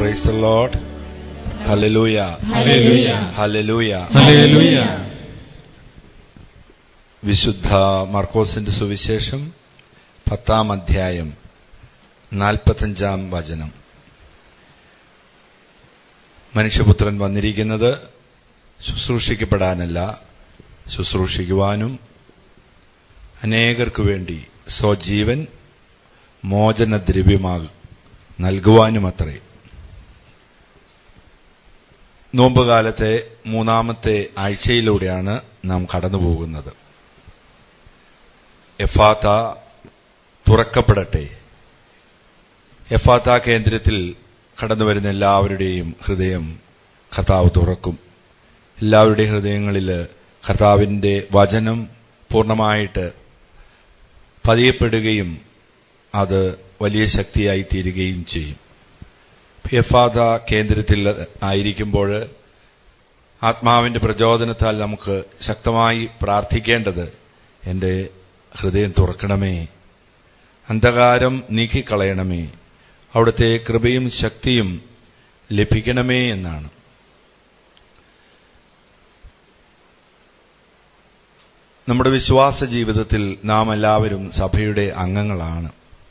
Price the lord hallelujah hallelujah hallelujah hallelujah വിശുദ്ധ മർക്കോസിന്റെ സുവിശേഷം പത്താം അധ്യായം നാൽപ്പത്തഞ്ചാം വചനം മനുഷ്യപുത്രൻ വന്നിരിക്കുന്നത് ശുശ്രൂഷിക്കപ്പെടാനല്ല ശുശ്രൂഷിക്കുവാനും അനേകർക്കു വേണ്ടി സ്വജീവൻ മോചനദ്രവ്യമാകും നൽകുവാനുമത്രേ നോമ്പുകാലത്തെ മൂന്നാമത്തെ ആഴ്ചയിലൂടെയാണ് നാം കടന്നു പോകുന്നത് എഫാത്ത തുറക്കപ്പെടട്ടെ എഫാത്ത കേന്ദ്രത്തിൽ കടന്നു വരുന്ന എല്ലാവരുടെയും ഹൃദയം കർത്താവ് തുറക്കും എല്ലാവരുടെയും ഹൃദയങ്ങളിൽ കർത്താവിൻ്റെ വചനം പൂർണ്ണമായിട്ട് പതിയപ്പെടുകയും അത് വലിയ ശക്തിയായി തീരുകയും ചെയ്യും എഫാദ കേന്ദ്രത്തിൽ ആയിരിക്കുമ്പോൾ ആത്മാവിൻ്റെ പ്രചോദനത്താൽ നമുക്ക് ശക്തമായി പ്രാർത്ഥിക്കേണ്ടത് എൻ്റെ ഹൃദയം തുറക്കണമേ അന്ധകാരം നീക്കിക്കളയണമേ അവിടുത്തെ കൃപയും ശക്തിയും ലഭിക്കണമേ എന്നാണ് നമ്മുടെ വിശ്വാസ ജീവിതത്തിൽ നാം എല്ലാവരും സഭയുടെ അംഗങ്ങളാണ്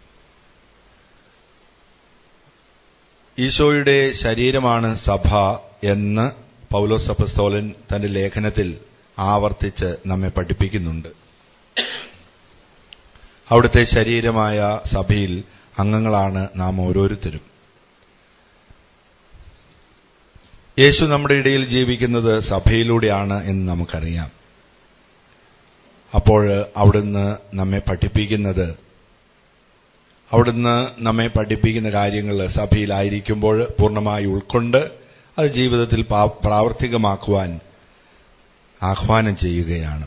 ഈശോയുടെ ശരീരമാണ് സഭ എന്ന് പൗലോസ് അപ്പസ്തോലൻ തന്റെ ലേഖനത്തിൽ ആവർത്തിച്ച് നമ്മെ പഠിപ്പിക്കുന്നുണ്ട് അവിടുത്തെ ശരീരമായ സഭയിൽ അംഗങ്ങളാണ് നാം ഓരോരുത്തരും യേശു നമ്മുടെ ഇടയിൽ ജീവിക്കുന്നത് സഭയിലൂടെയാണ് എന്ന് നമുക്കറിയാം അപ്പോൾ അവിടുന്ന് നമ്മെ പഠിപ്പിക്കുന്നത് അവിടുന്ന് നമ്മെ പഠിപ്പിക്കുന്ന കാര്യങ്ങൾ സഭയിലായിരിക്കുമ്പോൾ പൂർണ്ണമായി ഉൾക്കൊണ്ട് അത് ജീവിതത്തിൽ പാ- പ്രാവർത്തികമാക്കുവാൻ ആഹ്വാനം ചെയ്യുകയാണ്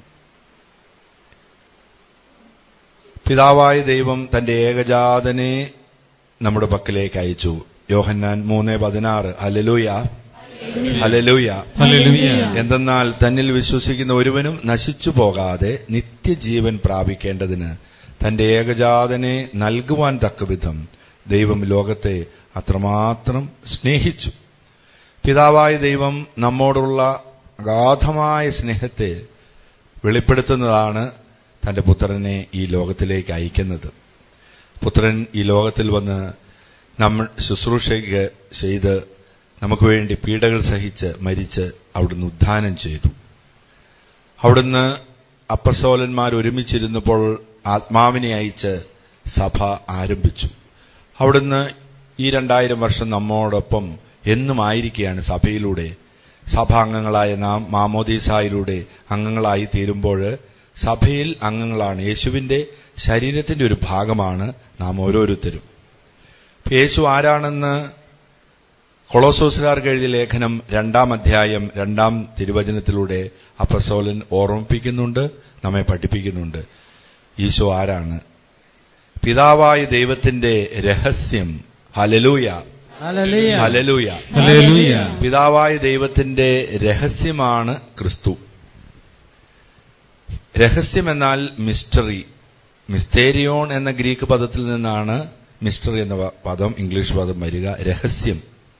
പിതാവായ ദൈവം തന്റെ ഏകജാതനെ നമ്മുടെ പക്കലേക്ക് അയച്ചു യോഹന്നാൻ മൂന്ന് പതിനാറ് ഹലലൂയ ഹലലൂയ ഹല്ലേലൂയ എന്തെന്നാൽ തന്നിൽ വിശ്വസിക്കുന്ന ഒരുവനും നശിച്ചു പോകാതെ നിത്യജീവൻ പ്രാപിക്കേണ്ടതിന് തന്റെ ഏകജാതനെ നൽകുവാൻ തക്കവിധം ദൈവം ലോകത്തെ അത്രമാത്രം സ്നേഹിച്ചു പിതാവായ ദൈവം നമ്മോടുള്ള അഗാധമായ സ്നേഹത്തെ വെളിപ്പെടുത്തുന്നതാണ് തന്റെ പുത്രനെ ഈ ലോകത്തിലേക്ക് അയക്കുന്നത് പുത്രൻ ഈ ലോകത്തിൽ വന്ന് നമ്മൾ ശുശ്രൂഷയ്ക്ക് ചെയ്ത് നമുക്ക് വേണ്ടി പീഡകൾ സഹിച്ച് മരിച്ച് അവിടുന്ന് ഉദ്ധാനം ചെയ്തു അവിടുന്ന് അപ്പസോലന്മാർ ഒരുമിച്ചിരുന്നപ്പോൾ ആത്മാവിനെ അയച്ച് സഭ ആരംഭിച്ചു അവിടുന്ന് ഈ രണ്ടായിരം വർഷം നമ്മോടൊപ്പം എന്നും ആയിരിക്കുകയാണ് സഭയിലൂടെ സഭാംഗങ്ങളായ നാം മാമോദീസായിലൂടെ അംഗങ്ങളായി തീരുമ്പോൾ സഭയിൽ അംഗങ്ങളാണ് യേശുവിൻ്റെ ശരീരത്തിൻ്റെ ഒരു ഭാഗമാണ് നാം ഓരോരുത്തരും യേശു ആരാണെന്ന് കൊളോസോസുകാർക്ക് എഴുതിയ ലേഖനം രണ്ടാം അധ്യായം രണ്ടാം തിരുവചനത്തിലൂടെ അപ്പസോലൻ ഓർമ്മിപ്പിക്കുന്നുണ്ട് നമ്മെ പഠിപ്പിക്കുന്നുണ്ട് ഈശോ ആരാണ് പിതാവായ ദൈവത്തിന്റെ രഹസ്യം ഹലലൂയ ഹല്ലേലൂയ ഹലലൂയ ഹല്ലേലൂയ പിതാവായ ദൈവത്തിന്റെ രഹസ്യമാണ് ക്രിസ്തു രഹസ്യം എന്നാൽ മിസ്റ്ററി മിസ്തേരിയോൺ എന്ന ഗ്രീക്ക് പദത്തിൽ നിന്നാണ് മിസ്റ്ററി എന്ന പ- പദം ഇംഗ്ലീഷ് പദം വരിക രഹസ്യം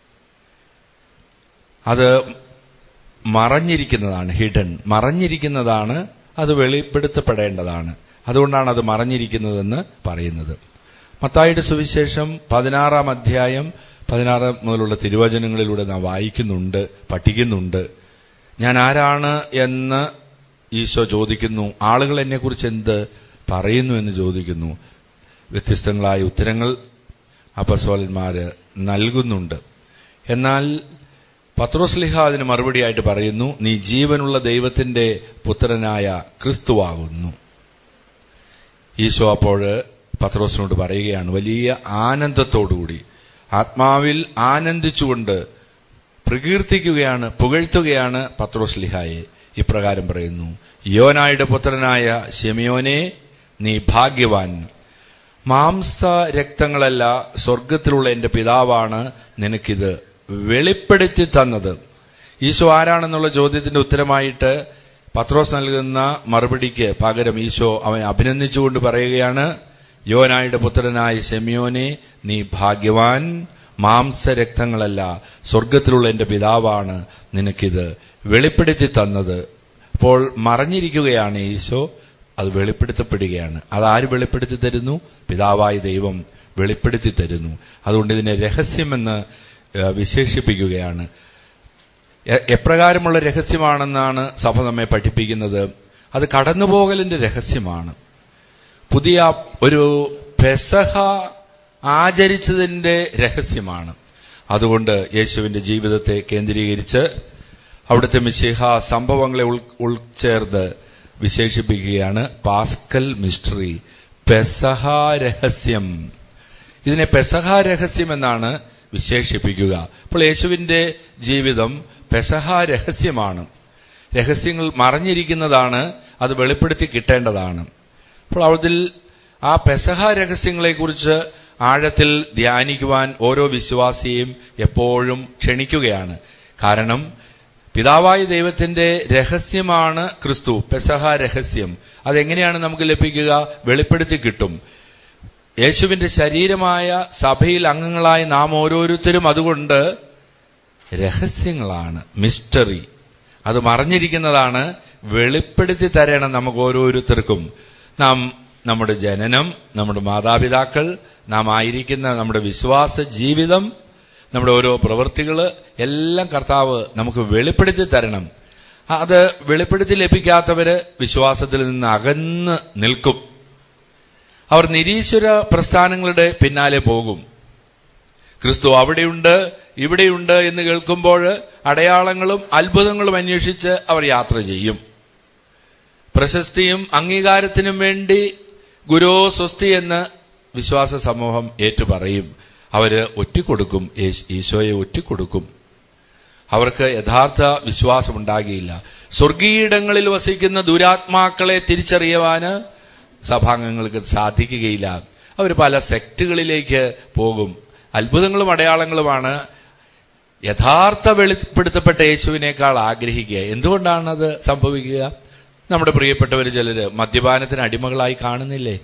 അത് മറഞ്ഞിരിക്കുന്നതാണ് ഹിഡൻ മറഞ്ഞിരിക്കുന്നതാണ് അത് വെളിപ്പെടുത്തപ്പെടേണ്ടതാണ് അതുകൊണ്ടാണ് അത് മറഞ്ഞിരിക്കുന്നതെന്ന് പറയുന്നത് മത്തായിയുടെ സുവിശേഷം പതിനാറാം അധ്യായം പതിനാറ് മുതലുള്ള തിരുവചനങ്ങളിലൂടെ നാം വായിക്കുന്നുണ്ട് പഠിക്കുന്നുണ്ട് ഞാൻ ആരാണ് എന്ന് ഈശോ ചോദിക്കുന്നു ആളുകൾ എന്നെക്കുറിച്ച് എന്ത് പറയുന്നു എന്ന് ചോദിക്കുന്നു വ്യത്യസ്തങ്ങളായ ഉത്തരങ്ങൾ അപ്പസോലന്മാര് നൽകുന്നുണ്ട് എന്നാൽ പത്രോസ്ലിഹ അതിന് മറുപടിയായിട്ട് പറയുന്നു നീ ജീവനുള്ള ദൈവത്തിന്റെ പുത്രനായ ക്രിസ്തുവാകുന്നു ഈശോ അപ്പോൾ പത്രോസിനോട് പറയുകയാണ് വലിയ ആനന്ദത്തോടുകൂടി ആത്മാവിൽ ആനന്ദിച്ചുകൊണ്ട് പ്രകീർത്തിക്കുകയാണ് പുകഴ്ത്തുകയാണ് പത്രോസ് ലിഹായെ ഇപ്രകാരം പറയുന്നു യോനായുടെ പുത്രനായ ശെമിയോനെ നീ ഭാഗ്യവാൻ മാംസ രക്തങ്ങളല്ല സ്വർഗത്തിലുള്ള എൻ്റെ പിതാവാണ് നിനക്കിത് വെളിപ്പെടുത്തി തന്നത് ഈശോ ആരാണെന്നുള്ള ചോദ്യത്തിന്റെ ഉത്തരമായിട്ട് പത്രോസ് നൽകുന്ന മറുപടിക്ക് പകരം ഈശോ അവൻ അഭിനന്ദിച്ചുകൊണ്ട് പറയുകയാണ് യോനായുടെ പുത്രനായ ശെമിയോനെ നീ ഭാഗ്യവാൻ മാംസരക്തങ്ങളല്ല സ്വർഗത്തിലുള്ള എൻ്റെ പിതാവാണ് നിനക്കിത് വെളിപ്പെടുത്തി തന്നത് അപ്പോൾ മറഞ്ഞിരിക്കുകയാണ് ഈശോ അത് വെളിപ്പെടുത്തപ്പെടുകയാണ് അതാര് വെളിപ്പെടുത്തി തരുന്നു പിതാവായ ദൈവം വെളിപ്പെടുത്തി തരുന്നു അതുകൊണ്ട് ഇതിനെ രഹസ്യമെന്ന് ഏഹ്, വിശേഷിപ്പിക്കുകയാണ് എ- എപ്രകാരമുള്ള രഹസ്യമാണെന്നാണ് സഭ നമ്മെ പഠിപ്പിക്കുന്നത് അത് കടന്നുപോകലിന്റെ രഹസ്യമാണ് പുതിയ ഒരു പെസഹ ആചരിച്ചതിന്റെ രഹസ്യമാണ് അതുകൊണ്ട് യേശുവിന്റെ ജീവിതത്തെ കേന്ദ്രീകരിച്ച് അവിടുത്തെ മിശിഹ സംഭവങ്ങളെ ഉൾ ഉൾച്ചേർന്ന് വിശേഷിപ്പിക്കുകയാണ് പാസ്കൽ മിസ്റ്ററി പെസഹ രഹസ്യം ഇതിനെ പെസഹ രഹസ്യം എന്നാണ് വിശേഷിപ്പിക്കുക അപ്പോൾ യേശുവിന്റെ ജീവിതം പെസഹ രഹസ്യമാണ് രഹസ്യങ്ങൾ മറഞ്ഞിരിക്കുന്നതാണ് അത് വെളിപ്പെടുത്തി കിട്ടേണ്ടതാണ് അപ്പോൾ അതിൽ ആ പെസഹ രഹസ്യങ്ങളെക്കുറിച്ച് ആഴത്തിൽ ധ്യാനിക്കുവാൻ ഓരോ വിശ്വാസിയെയും എപ്പോഴും ക്ഷണിക്കുകയാണ് കാരണം പിതാവായ ദൈവത്തിന്റെ രഹസ്യമാണ് ക്രിസ്തു പെസഹ രഹസ്യം അതെങ്ങനെയാണ് നമുക്ക് ലഭിക്കുക വെളിപ്പെടുത്തി കിട്ടും യേശുവിന്റെ ശരീരമായ സഭയിൽ അംഗങ്ങളായ നാം ഓരോരുത്തരും അതുകൊണ്ട് രഹസ്യങ്ങളാണ് മിസ്റ്ററി അത് മറഞ്ഞിരിക്കുന്നതാണ് വെളിപ്പെടുത്തി തരണം നമുക്ക് ഓരോരുത്തർക്കും നാം നമ്മുടെ ജനനം നമ്മുടെ മാതാപിതാക്കൾ നാം ആയിരിക്കുന്ന നമ്മുടെ വിശ്വാസ ജീവിതം നമ്മുടെ ഓരോ പ്രവൃത്തികൾ എല്ലാം കർത്താവ് നമുക്ക് വെളിപ്പെടുത്തി തരണം അത് വെളിപ്പെടുത്തി ലഭിക്കാത്തവര് വിശ്വാസത്തിൽ നിന്ന് അകന്ന് നിൽക്കും അവർ നിരീശ്വര പ്രസ്ഥാനങ്ങളുടെ പിന്നാലെ പോകും ക്രിസ്തു അവിടെയുണ്ട് ഇവിടെയുണ്ട് എന്ന് കേൾക്കുമ്പോൾ അടയാളങ്ങളും അത്ഭുതങ്ങളും അന്വേഷിച്ച് അവർ യാത്ര ചെയ്യും പ്രശസ്തിയും അംഗീകാരത്തിനും വേണ്ടി ഗുരോ സ്വസ്തി എന്ന് വിശ്വാസ സമൂഹം ഏറ്റുപറയും അവര് ഒറ്റിക്കൊടുക്കും യേശ്- ഈശോയെ ഒറ്റിക്കൊടുക്കും അവർക്ക് യഥാർത്ഥ വിശ്വാസം ഉണ്ടാകിയില്ല സ്വർഗീയിടങ്ങളിൽ വസിക്കുന്ന ദുരാത്മാക്കളെ തിരിച്ചറിയുവാന് സഭാംഗങ്ങൾക്ക് സാധിക്കുകയില്ല അവർ പല സെക്റ്റുകളിലേക്ക് പോകും അത്ഭുതങ്ങളും അടയാളങ്ങളുമാണ് യഥാർത്ഥ വെളിപ്പെടുത്തപ്പെട്ട യേശുവിനേക്കാൾ ആഗ്രഹിക്കുക എന്തുകൊണ്ടാണ് അത് സംഭവിക്കുക നമ്മുടെ പ്രിയപ്പെട്ടവർ ചിലര് മദ്യപാനത്തിന് അടിമകളായി കാണുന്നില്ലേ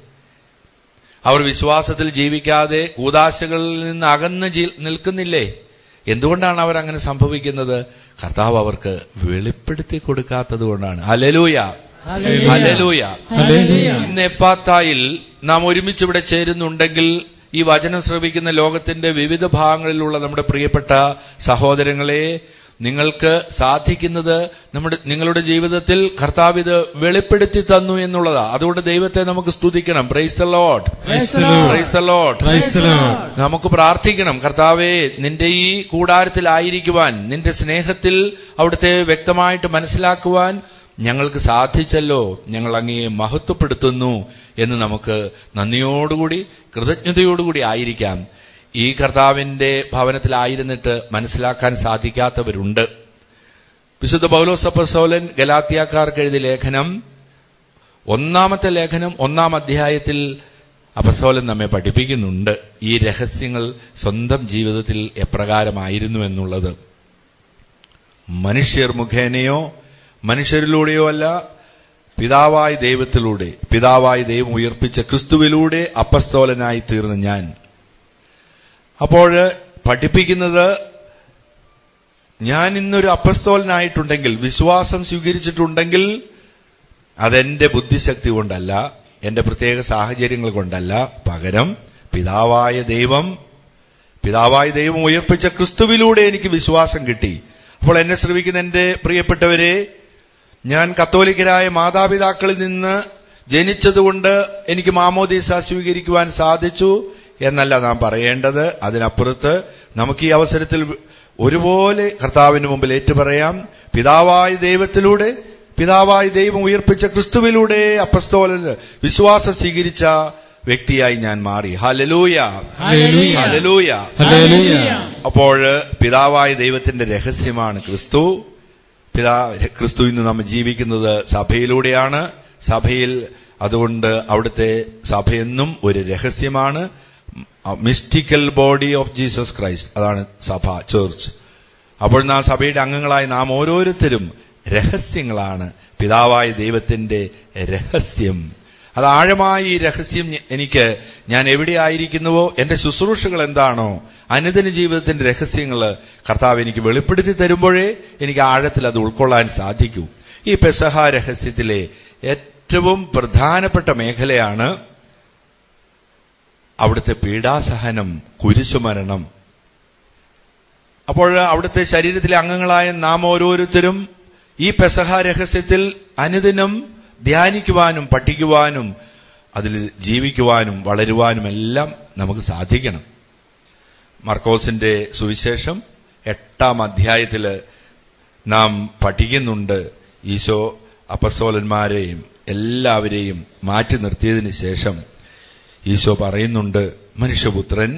അവർ വിശ്വാസത്തിൽ ജീവിക്കാതെ കൂതാശകളിൽ നിന്ന് അകന്ന് ജീ- നിൽക്കുന്നില്ലേ എന്തുകൊണ്ടാണ് അവർ അങ്ങനെ സംഭവിക്കുന്നത് കർത്താവ് അവർക്ക് വെളിപ്പെടുത്തി കൊടുക്കാത്തത് കൊണ്ടാണ് ഹലലൂയ ഹലലൂയ ഇന്ന് എഫാത്തായിൽ നാം ഒരുമിച്ച് ഇവിടെ ചേരുന്നുണ്ടെങ്കിൽ ഈ വചനം ശ്രവിക്കുന്ന ലോകത്തിന്റെ വിവിധ ഭാഗങ്ങളിലുള്ള നമ്മുടെ പ്രിയപ്പെട്ട സഹോദരങ്ങളെ നിങ്ങൾക്ക് സാധിക്കുന്നത് നമ്മുടെ നിങ്ങളുടെ ജീവിതത്തിൽ കർത്താവ് ഇത് വെളിപ്പെടുത്തി തന്നു എന്നുള്ളതാ അതുകൊണ്ട് ദൈവത്തെ നമുക്ക് സ്തുതിക്കണം praise the lord Praise the Lord. Praise the lord Praise the Lord. നമുക്ക് പ്രാർത്ഥിക്കണം കർത്താവെ നിന്റെ ഈ കൂടാരത്തിലായിരിക്കുവാൻ നിന്റെ സ്നേഹത്തിൽ അവിടുത്തെ വ്യക്തമായിട്ട് മനസ്സിലാക്കുവാൻ ഞങ്ങൾക്ക് സാധിച്ചല്ലോ ഞങ്ങൾ അങ്ങയെ മഹത്വപ്പെടുത്തുന്നു എന്ന് നമുക്ക് നന്ദിയോടുകൂടി കൃതജ്ഞതയോടുകൂടി ആയിരിക്കാം ഈ കർത്താവിന്റെ ഭവനത്തിലായിരുന്നിട്ട് മനസ്സിലാക്കാൻ സാധിക്കാത്തവരുണ്ട് വിശുദ്ധ പൗലോസ് അപ്പസോലൻ ഗലാത്തിയാക്കാർക്ക് എഴുതിയ ലേഖനം ഒന്നാമത്തെ ലേഖനം ഒന്നാം അധ്യായത്തിൽ അപസോലൻ നമ്മെ പഠിപ്പിക്കുന്നുണ്ട് ഈ രഹസ്യങ്ങൾ സ്വന്തം ജീവിതത്തിൽ എപ്രകാരമായിരുന്നു എന്നുള്ളത് മനുഷ്യർ മുഖേനയോ മനുഷ്യരിലൂടെയോ അല്ല പിതാവായ ദൈവത്തിലൂടെ പിതാവായ ദൈവം ഉയർപ്പിച്ച ക്രിസ്തുവിലൂടെ അപ്പസ്തോലനായി തീർന്ന ഞാൻ അപ്പോൾ പഠിപ്പിക്കുന്നത് ഞാൻ ഇന്നൊരു അപ്പസ്തോലനായിട്ടുണ്ടെങ്കിൽ വിശ്വാസം സ്വീകരിച്ചിട്ടുണ്ടെങ്കിൽ അതെന്റെ ബുദ്ധിശക്തി കൊണ്ടല്ല എന്റെ പ്രത്യേക സാഹചര്യങ്ങൾ കൊണ്ടല്ല പകരം പിതാവായ ദൈവം പിതാവായ ദൈവം ഉയർപ്പിച്ച ക്രിസ്തുവിലൂടെ എനിക്ക് വിശ്വാസം കിട്ടി അപ്പോൾ എന്നെ ശ്രമിക്കുന്ന എന്റെ പ്രിയപ്പെട്ടവരെ ഞാൻ കത്തോലിക്കരായ മാതാപിതാക്കളിൽ നിന്ന് ജനിച്ചതുകൊണ്ട് എനിക്ക് മാമോദീസ സ്വീകരിക്കുവാൻ സാധിച്ചു എന്നല്ല നാം പറയേണ്ടത് അതിനപ്പുറത്ത് നമുക്ക് ഈ അവസരത്തിൽ ഒരുപോലെ കർത്താവിന് മുമ്പിൽ ഏറ്റുപറയാം പിതാവായ ദൈവത്തിലൂടെ പിതാവായ ദൈവം ഉയർപ്പിച്ച ക്രിസ്തുവിലൂടെ അപ്പസ്തോലന് വിശ്വാസം സ്വീകരിച്ച വ്യക്തിയായി ഞാൻ മാറി ഹലലൂയ ഹല്ലേലൂയ. ഹലലൂയ ഹല്ലേലൂയ. അപ്പോൾ പിതാവായ ദൈവത്തിന്റെ രഹസ്യമാണ് ക്രിസ്തു പിതാ ക്രിസ്തു ഇന്ന് നമ്മൾ ജീവിക്കുന്നത് സഭയിലൂടെയാണ് സഭയിൽ അതുകൊണ്ട് അവിടുത്തെ സഭയെന്നും ഒരു രഹസ്യമാണ് mystical body of Jesus Christ അതാണ് സഭ ചേർച്ച് അപ്പോൾ നാം സഭയുടെ അംഗങ്ങളായി നാം ഓരോരുത്തരും രഹസ്യങ്ങളാണ് പിതാവായ ദൈവത്തിന്റെ രഹസ്യം അത് ആഴമായി ഈ രഹസ്യം ഞ- എനിക്ക് ഞാൻ എവിടെ ആയിരിക്കുന്നുവോ എന്റെ ശുശ്രൂഷകൾ എന്താണോ അനുദിന ജീവിതത്തിന്റെ രഹസ്യങ്ങൾ കർത്താവ് എനിക്ക് വെളിപ്പെടുത്തി തരുമ്പോഴേ എനിക്ക് ആഴത്തിൽ അത് ഉൾക്കൊള്ളാൻ സാധിക്കൂ ഈ പെസഹ രഹസ്യത്തിലെ ഏറ്റവും പ്രധാനപ്പെട്ട മേഖലയാണ് അവിടുത്തെ പീഡാസഹനം കുരിശുമരണം അപ്പോൾ അവിടുത്തെ ശരീരത്തിലെ അംഗങ്ങളായ നാം ഓരോരുത്തരും ഈ പെസഹ രഹസ്യത്തിൽ അനുദിനം ധ്യാനിക്കുവാനും പഠിക്കുവാനും അതിൽ ജീവിക്കുവാനും വളരുവാനും എല്ലാം നമുക്ക് സാധിക്കണം മർക്കോസിന്റെ സുവിശേഷം എട്ടാം അധ്യായത്തിൽ നാം പഠിക്കുന്നുണ്ട് ഈശോ അപ്പസ്തോലന്മാരെയും എല്ലാവരെയും മാറ്റി നിർത്തിയതിന് ശേഷം ഈശോ പറയുന്നുണ്ട് മനുഷ്യപുത്രൻ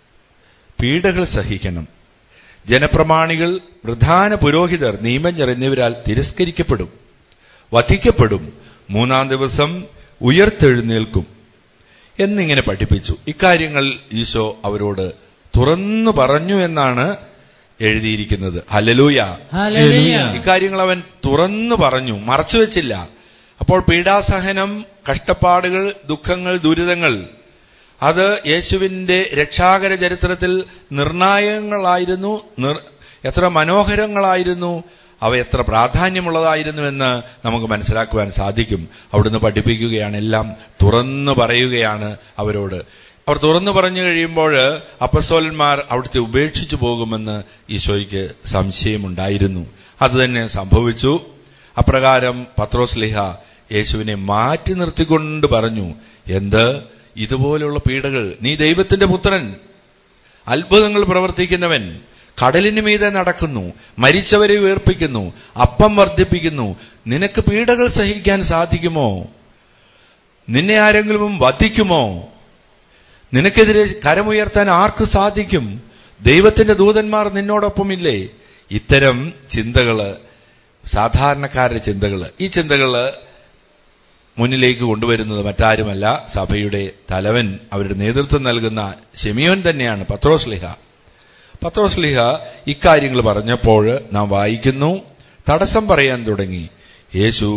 പീഡകൾ സഹിക്കണം ജനപ്രമാണികൾ പ്രധാന പുരോഹിതർ നിയമജ്ഞർ എന്നിവരാൽ തിരസ്കരിക്കപ്പെടും വധിക്കപ്പെടും മൂന്നാം ദിവസം ഉയർത്തെഴുന്നേൽക്കും എന്നിങ്ങനെ പഠിപ്പിച്ചു ഇക്കാര്യങ്ങൾ ഈശോ അവരോട് തുറന്നു പറഞ്ഞു എന്നാണ് എഴുതിയിരിക്കുന്നത് ഹലലൂയ ഹല്ലേലൂയ ഇക്കാര്യങ്ങൾ അവൻ തുറന്നു പറഞ്ഞു മറച്ചുവെച്ചില്ല അപ്പോൾ പീഡാസഹനം കഷ്ടപ്പാടുകൾ ദുഃഖങ്ങൾ ദുരിതങ്ങൾ അത് യേശുവിന്റെ രക്ഷാകര ചരിത്രത്തിൽ നിർണായകങ്ങളായിരുന്നു നിർ- എത്ര മനോഹരങ്ങളായിരുന്നു അവ എത്ര പ്രാധാന്യമുള്ളതായിരുന്നു എന്ന് നമുക്ക് മനസ്സിലാക്കുവാൻ സാധിക്കും അവിടുന്ന് പഠിപ്പിക്കുകയാണ് എല്ലാം തുറന്നു പറയുകയാണ് അവരോട് അവർ തുറന്നു പറഞ്ഞു കഴിയുമ്പോൾ അപ്പസ്തോലന്മാർ അവിടുത്തെ ഉപേക്ഷിച്ചു പോകുമെന്ന് ഈശോയ്ക്ക് സംശയമുണ്ടായിരുന്നു അത് തന്നെ സംഭവിച്ചു അപ്രകാരം പത്രോസ്ലിഹ യേശുവിനെ മാറ്റി നിർത്തിക്കൊണ്ട് പറഞ്ഞു എന്ത് ഇതുപോലുള്ള പീഡകൾ നീ ദൈവത്തിന്റെ പുത്രൻ അത്ഭുതങ്ങൾ പ്രവർത്തിക്കുന്നവൻ കടലിന് മീതെ നടക്കുന്നു മരിച്ചവരെ ഉയർപ്പിക്കുന്നു അപ്പം വർദ്ധിപ്പിക്കുന്നു നിനക്ക് പീഡകൾ സഹിക്കാൻ സാധിക്കുമോ നിന്നെ ആരെങ്കിലും വധിക്കുമോ നിനക്കെതിരെ കരമുയർത്താൻ ആർക്ക് സാധിക്കും ദൈവത്തിന്റെ ദൂതന്മാർ നിന്നോടൊപ്പമില്ലേ ഇത്തരം ചിന്തകള് സാധാരണക്കാരുടെ ചിന്തകള് ഈ ചിന്തകള് മുന്നിലേക്ക് കൊണ്ടുവരുന്നത് മറ്റാരുമല്ല സഭയുടെ തലവൻ അവരുടെ നേതൃത്വം നൽകുന്ന ഷെമിയോൻ തന്നെയാണ് പത്രോസ്ലിഹ പത്രോസ്ലിഹ ഇക്കാര്യങ്ങൾ പറഞ്ഞപ്പോൾ നാം വായിക്കുന്നു തടസ്സം പറയാൻ തുടങ്ങി യേശു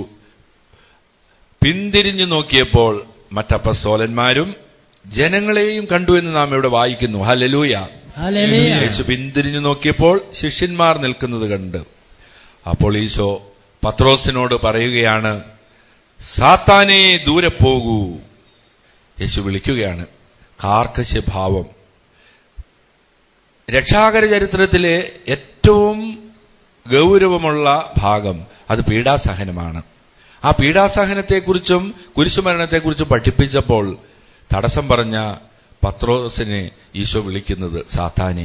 പിന്തിരിഞ്ഞു നോക്കിയപ്പോൾ മറ്റപ്പസ്തോലന്മാരും ജനങ്ങളെയും കണ്ടു എന്ന് നാം ഇവിടെ വായിക്കുന്നു ഹലലൂയ ഹല്ലേലൂയ യേശു പിന്തിരിഞ്ഞു നോക്കിയപ്പോൾ ശിഷ്യന്മാർ നിൽക്കുന്നത് കണ്ട് അപ്പോൾ ഈശോ പത്രോസിനോട് പറയുകയാണ് സാത്താനെ ദൂരെ പോകൂ യേശു വിളിക്കുകയാണ് കാർക്കശ്യഭാവം രക്ഷാകര ചരിത്രത്തിലെ ഏറ്റവും ഗൗരവമുള്ള ഭാഗം അത് പീഡാസഹനമാണ് ആ പീഡാസഹനത്തെക്കുറിച്ചും കുരിശുമരണത്തെക്കുറിച്ചും പഠിപ്പിച്ചപ്പോൾ തടസ്സം പറഞ്ഞ പത്രോസിനെ ഈശോ വിളിക്കുന്നത് സാത്താനെ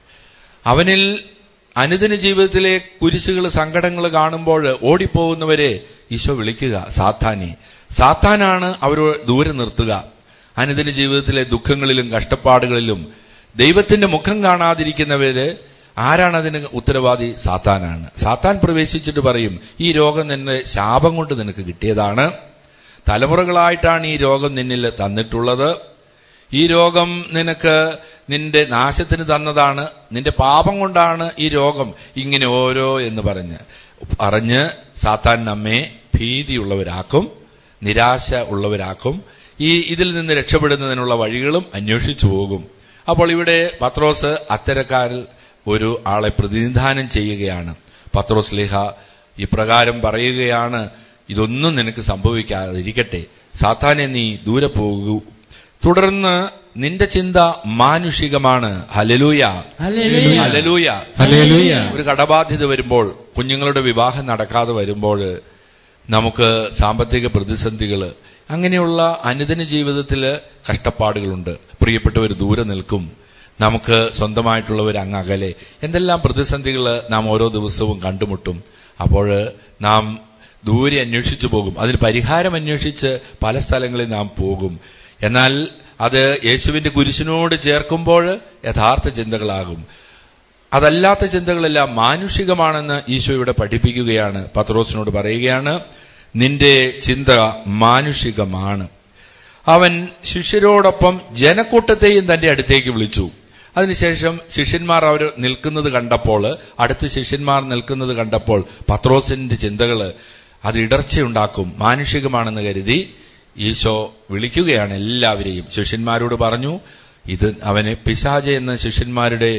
അവനിൽ അനുദിന ജീവിതത്തിലെ കുരിശുകൾ സങ്കടങ്ങൾ കാണുമ്പോൾ ഓടിപ്പോകുന്നവരെ ഈശോ വിളിക്കുക സാത്താനെ സാത്താനാണ് അവർ ദൂരെ നിർത്തുക അനുദിന ജീവിതത്തിലെ ദുഃഖങ്ങളിലും കഷ്ടപ്പാടുകളിലും ദൈവത്തിന്റെ മുഖം കാണാതിരിക്കുന്നവര് ആരാണ് അതിന് ഉത്തരവാദി സാത്താനാണ് സാത്താൻ പ്രവേശിച്ചിട്ട് പറയും ഈ രോഗം നിന്നെ ശാപം കൊണ്ട് നിനക്ക് കിട്ടിയതാണ് തലമുറകളായിട്ടാണ് ഈ രോഗം നിന്നിൽ തന്നിട്ടുള്ളത് ഈ രോഗം നിനക്ക് നിന്റെ നാശത്തിന് തന്നതാണ് നിന്റെ പാപം കൊണ്ടാണ് ഈ രോഗം ഇങ്ങനെ ഓരോ എന്ന് പറഞ്ഞ് പറഞ്ഞ് സാത്താൻ നമ്മെ ഭീതിയുള്ളവരാക്കും നിരാശ ഉള്ളവരാക്കും ഈ ഇതിൽ നിന്ന് രക്ഷപ്പെടുന്നതിനുള്ള വഴികളും അന്വേഷിച്ചു പോകും അപ്പോൾ ഇവിടെ പത്രോസ് അത്തരക്കാരിൽ ഒരു ആളെ പ്രതിനിധാനം ചെയ്യുകയാണ് പത്രോസ് ലേഹ ഇപ്രകാരം പറയുകയാണ് ഇതൊന്നും നിനക്ക് സംഭവിക്കാതിരിക്കട്ടെ സാത്താനെ നീ ദൂരെ പോകൂ തുടർന്ന് നിന്റെ ചിന്ത മാനുഷികമാണ് ഹലലൂയ ഹല്ലേലൂയ ഹലലൂയ ഹല്ലേലൂയ ഒരു കടബാധ്യത വരുമ്പോൾ കുഞ്ഞുങ്ങളുടെ വിവാഹം നടക്കാതെ വരുമ്പോൾ നമുക്ക് സാമ്പത്തിക പ്രതിസന്ധികൾ അങ്ങനെയുള്ള അനുദിന ജീവിതത്തിൽ കഷ്ടപ്പാടുകളുണ്ട് പ്രിയപ്പെട്ടവർ ദൂരെ നിൽക്കും നമുക്ക് സ്വന്തമായിട്ടുള്ളവർ അങ്ങ് അകലെ എന്തെല്ലാം പ്രതിസന്ധികൾ നാം ഓരോ ദിവസവും കണ്ടുമുട്ടും അപ്പോൾ നാം ദൂരെ അന്വേഷിച്ചു പോകും അതിന് പരിഹാരം അന്വേഷിച്ച് പല സ്ഥലങ്ങളിൽ നാം പോകും എന്നാൽ അത് യേശുവിന്റെ കുരിശിനോട് ചേർക്കുമ്പോൾ യഥാർത്ഥ ചിന്തകളാകും അതല്ലാത്ത ചിന്തകളെല്ലാം മാനുഷികമാണെന്ന് ഈശോ ഇവിടെ പഠിപ്പിക്കുകയാണ് പത്രോസിനോട് പറയുകയാണ് നിന്റെ ചിന്ത മാനുഷികമാണ് അവൻ ശിഷ്യരോടൊപ്പം ജനക്കൂട്ടത്തെയും തന്റെ അടുത്തേക്ക് വിളിച്ചു അതിനുശേഷം ശിഷ്യന്മാർ അവർ നിൽക്കുന്നത് കണ്ടപ്പോൾ അടുത്ത് ശിഷ്യന്മാർ നിൽക്കുന്നത് കണ്ടപ്പോൾ പത്രോസിന്റെ ചിന്തകള് അത് ഇടർച്ചയുണ്ടാക്കും മാനുഷികമാണെന്ന് കരുതി ഈശോ വിളിക്കുകയാണ് എല്ലാവരെയും ശിഷ്യന്മാരോട് പറഞ്ഞു ഇത് അവനെ പിശാച എന്ന ശിഷ്യന്മാരുടെ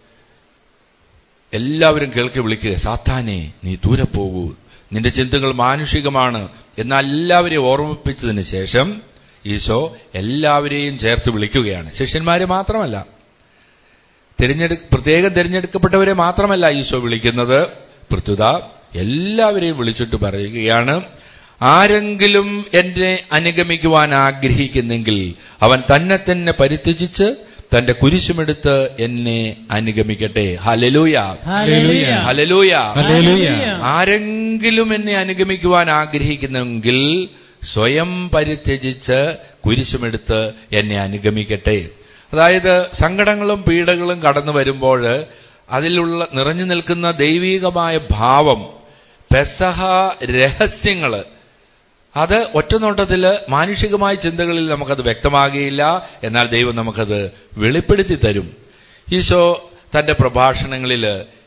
എല്ലാവരും കേൾക്കി വിളിക്കുക സാത്താനെ നീ ദൂരെ പോകൂ നിന്റെ ചിന്തകൾ മാനുഷികമാണ് എന്നാൽ എല്ലാവരെയും ഓർമ്മിപ്പിച്ചതിന് ശേഷം ഈശോ എല്ലാവരെയും ചേർത്ത് വിളിക്കുകയാണ് ശിഷ്യന്മാരെ മാത്രമല്ല തിരഞ്ഞെടു പ്രത്യേകം തിരഞ്ഞെടുക്കപ്പെട്ടവരെ മാത്രമല്ല ഈശോ വിളിക്കുന്നത് പ്രത്യുത എല്ലാവരെയും വിളിച്ചിട്ട് പറയുകയാണ് ആരെങ്കിലും എന്നെ അനുഗമിക്കുവാൻ ആഗ്രഹിക്കുന്നെങ്കിൽ അവൻ തന്നെ തന്നെ പരിത്യജിച്ച് തന്റെ കുരിശുമെടുത്ത് എന്നെ അനുഗമിക്കട്ടെ ഹലലൂയ ഹല്ലേലൂയ. ഹലലൂയ ഹല്ലേലൂയ. ആരെങ്കിലും എന്നെ അനുഗമിക്കുവാൻ ആഗ്രഹിക്കുന്നെങ്കിൽ സ്വയം പരിത്യജിച്ച് കുരിശുമെടുത്ത് എന്നെ അനുഗമിക്കട്ടെ അതായത് സങ്കടങ്ങളും പീഡകളും കടന്നു വരുമ്പോൾ അതിലുള്ള നിറഞ്ഞു നിൽക്കുന്ന ദൈവീകമായ ഭാവം പെസഹ രഹസ്യങ്ങള് അത് ഒറ്റനോട്ടത്തിൽ മാനുഷികമായ ചിന്തകളിൽ നമുക്കത് വ്യക്തമാകുകയില്ല എന്നാൽ ദൈവം നമുക്കത് വെളിപ്പെടുത്തി തരും ഈശോ തന്റെ പ്രഭാഷണങ്ങളിൽ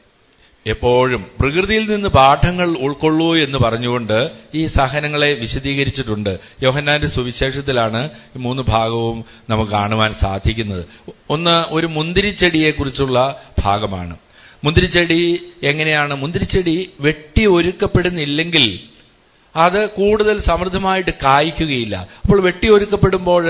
എപ്പോഴും പ്രകൃതിയിൽ നിന്ന് പാഠങ്ങൾ ഉൾക്കൊള്ളൂ എന്ന് പറഞ്ഞുകൊണ്ട് ഈ സഹനങ്ങളെ വിശദീകരിച്ചിട്ടുണ്ട് യോഹന്നാന്റെ സുവിശേഷത്തിലാണ് ഈ മൂന്ന് ഭാഗവും നമുക്ക് കാണുവാൻ സാധിക്കുന്നത് ഒന്ന് ഒരു മുന്തിരിച്ചെടിയെ കുറിച്ചുള്ള ഭാഗമാണ് മുന്തിരിച്ചെടി എങ്ങനെയാണ് മുന്തിരിച്ചെടി വെട്ടി ഒരുക്കപ്പെടുന്നില്ലെങ്കിൽ അത് കൂടുതൽ സമൃദ്ധമായിട്ട് കായ്ക്കുകയില്ല അപ്പോൾ വെട്ടി ഒരുക്കപ്പെടുമ്പോൾ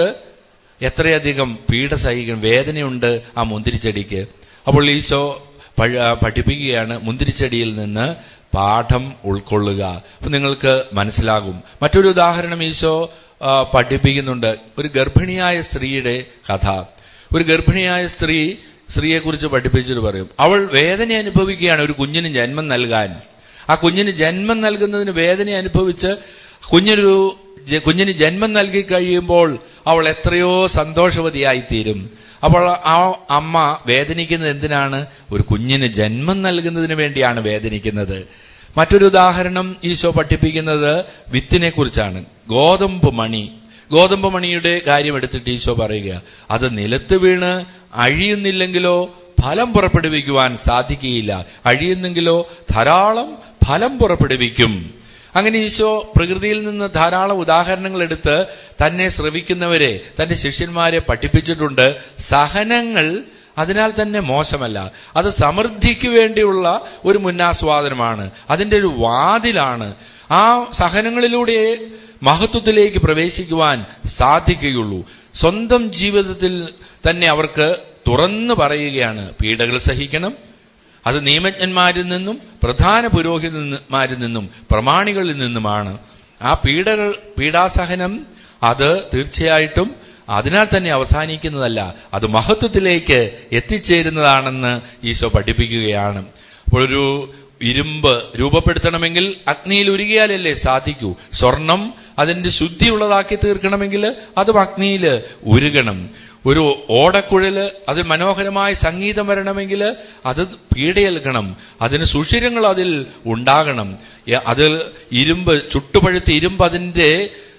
എത്രയധികം പീഡ സഹിക്കണം വേദനയുണ്ട് ആ മുന്തിരിച്ചെടിക്ക് അപ്പോൾ ഈശോ പഴ- പഠിപ്പിക്കുകയാണ് മുന്തിരിച്ചെടിയിൽ നിന്ന് പാഠം ഉൾക്കൊള്ളുക അപ്പൊ നിങ്ങൾക്ക് മനസ്സിലാകും മറ്റൊരു ഉദാഹരണം ഈശോ ആ, പഠിപ്പിക്കുന്നുണ്ട് ഒരു ഗർഭിണിയായ സ്ത്രീയുടെ കഥ ഒരു ഗർഭിണിയായ സ്ത്രീ സ്ത്രീയെക്കുറിച്ച് പഠിപ്പിച്ചിട്ട് പറയും അവൾ വേദന അനുഭവിക്കുകയാണ് ഒരു കുഞ്ഞിന് ജന്മം നൽകാൻ ആ കുഞ്ഞിന് ജന്മം നൽകുന്നതിന് വേദന അനുഭവിച്ച് കുഞ്ഞൊരു ജ- കുഞ്ഞിന് ജന്മം നൽകി കഴിയുമ്പോൾ അവൾ എത്രയോ സന്തോഷവതിയായി തീരും അപ്പോൾ ആ അമ്മ വേദനിക്കുന്നത് എന്തിനാണ് ഒരു കുഞ്ഞിന് ജന്മം നൽകുന്നതിന് വേണ്ടിയാണ് വേദനിക്കുന്നത് മറ്റൊരു ഉദാഹരണം ഈശോ പഠിപ്പിക്കുന്നത് വിത്തിനെ കുറിച്ചാണ് ഗോതമ്പ് മണി ഗോതമ്പ് മണിയുടെ കാര്യം എടുത്തിട്ട് ഈശോ പറയുക അത് നിലത്ത് വീണ് അഴിയുന്നില്ലെങ്കിലോ ഫലം പുറപ്പെടുവിക്കുവാൻ സാധിക്കുകയില്ല അഴിയുന്നെങ്കിലോ ധാരാളം ഫലം പുറപ്പെടുവിക്കും അങ്ങനെ ഈശോ പ്രകൃതിയിൽ നിന്ന് ധാരാളം ഉദാഹരണങ്ങൾ എടുത്ത് തന്നെ ശ്രവിക്കുന്നവരെ തന്റെ ശിഷ്യന്മാരെ പഠിപ്പിച്ചിട്ടുണ്ട് സഹനങ്ങൾ അതിനാൽ തന്നെ മോശമല്ല അത് സമൃദ്ധിക്ക് വേണ്ടിയുള്ള ഒരു മുന്നാസ്വാദനമാണ് അതിൻ്റെ ഒരു വാതിലാണ് ആ സഹനങ്ങളിലൂടെ മഹത്വത്തിലേക്ക് പ്രവേശിക്കുവാൻ സാധിക്കുകയുള്ളൂ സ്വന്തം ജീവിതത്തിൽ തന്നെ അവർക്ക് തുറന്നു പറയുകയാണ് പീഡകൾ സഹിക്കണം അത് നിയമജ്ഞന്മാരിൽ നിന്നും പ്രധാന പുരോഹിതന്മാരിൽ നിന്നും പ്രമാണികളിൽ നിന്നുമാണ് ആ പീഡകൾ പീഡാസഹനം അത് തീർച്ചയായിട്ടും അതിനാൽ തന്നെ അവസാനിക്കുന്നതല്ല അത് മഹത്വത്തിലേക്ക് എത്തിച്ചേരുന്നതാണെന്ന് ഈശോ പഠിപ്പിക്കുകയാണ് അപ്പോൾ ഒരു ഇരുമ്പ് രൂപപ്പെടുത്തണമെങ്കിൽ അഗ്നിയിൽ ഉരുകിയാലല്ലേ സാധിക്കൂ സ്വർണം അതിന്റെ ശുദ്ധിയുള്ളതാക്കി തീർക്കണമെങ്കിൽ അതും അഗ്നിയിൽ ഉരുകണം ഒരു ഓടക്കുഴല് അതിൽ മനോഹരമായ സംഗീതം വരണമെങ്കിൽ അത് പീഡയേൽക്കണം അതിന് സുഷിരങ്ങൾ അതിൽ ഉണ്ടാകണം എ- അതിൽ ഇരുമ്പ് ചുട്ടുപഴുത്ത ഇരുമ്പ് അതിൻ്റെ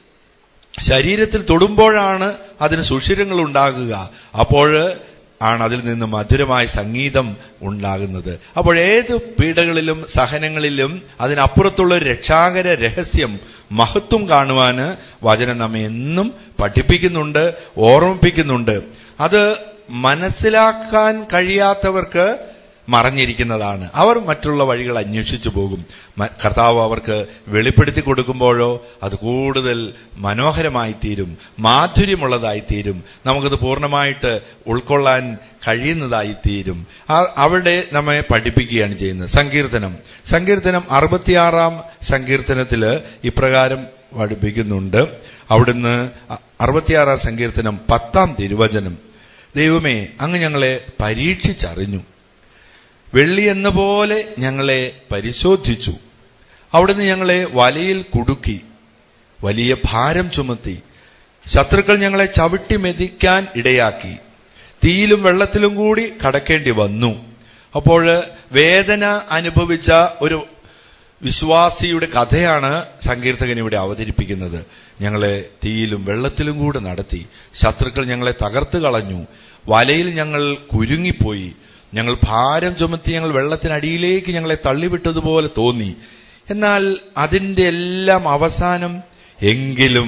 ശരീരത്തിൽ തൊടുമ്പോഴാണ് അതിന് സുഷിരങ്ങൾ ഉണ്ടാകുക അപ്പോൾ ആണ് അതിൽ നിന്ന് മധുരമായ സംഗീതം ഉണ്ടാകുന്നത് അപ്പോൾ ഏത് പീഡകളിലും സഹനങ്ങളിലും അതിനപ്പുറത്തുള്ള ഒരു രക്ഷാകര രഹസ്യം മഹത്വം കാണുവാന് വചനം നമ്മെ എന്നും പഠിപ്പിക്കുന്നുണ്ട് ഓർമ്മിപ്പിക്കുന്നുണ്ട് അത് മനസ്സിലാക്കാൻ കഴിയാത്തവർക്ക് മറഞ്ഞിരിക്കുന്നതാണ് അവർ മറ്റുള്ള വഴികൾ അന്വേഷിച്ചു പോകും മ- കർത്താവ് അവർക്ക് വെളിപ്പെടുത്തി കൊടുക്കുമ്പോഴോ അത് കൂടുതൽ മനോഹരമായി തീരും മാധുര്യമുള്ളതായി തീരും നമുക്കത് പൂർണ്ണമായിട്ട് ഉൾക്കൊള്ളാൻ കഴിയുന്നതായി തീരും ആ- അവിടെ നമ്മെ പഠിപ്പിക്കുകയാണ് ചെയ്യുന്നത് സങ്കീർത്തനം സങ്കീർത്തനം അറുപത്തിയാറാം സങ്കീർത്തനത്തില് ഇപ്രകാരം പഠിപ്പിക്കുന്നുണ്ട് അവിടുന്ന് അ- അറുപത്തിയാറാം സങ്കീർത്തനം പത്താം തിരുവചനം ദൈവമേ അങ്ങ് ഞങ്ങളെ പരീക്ഷിച്ചറിഞ്ഞു വെള്ളി എന്ന പോലെ ഞങ്ങളെ പരിശോധിച്ചു അവിടുന്ന് ഞങ്ങളെ വലയിൽ കുടുക്കി വലിയ ഭാരം ചുമത്തി ശത്രുക്കൾ ഞങ്ങളെ ചവിട്ടി മെതിക്കാൻ ഇടയാക്കി തീയിലും വെള്ളത്തിലും കൂടി കടക്കേണ്ടി വന്നു അപ്പോൾ വേദന അനുഭവിച്ച ഒരു വിശ്വാസിയുടെ കഥയാണ് സങ്കീർത്തകൻ ഇവിടെ അവതരിപ്പിക്കുന്നത് ഞങ്ങളെ തീയിലും വെള്ളത്തിലും കൂടെ നടത്തി ശത്രുക്കൾ ഞങ്ങളെ തകർത്ത് കളഞ്ഞു വലയിൽ ഞങ്ങൾ കുരുങ്ങിപ്പോയി ഞങ്ങൾ ഭാരം ചുമത്തി ഞങ്ങൾ വെള്ളത്തിനടിയിലേക്ക് ഞങ്ങളെ തള്ളിവിട്ടതുപോലെ തോന്നി എന്നാൽ അതിൻ്റെ എല്ലാം അവസാനം എങ്കിലും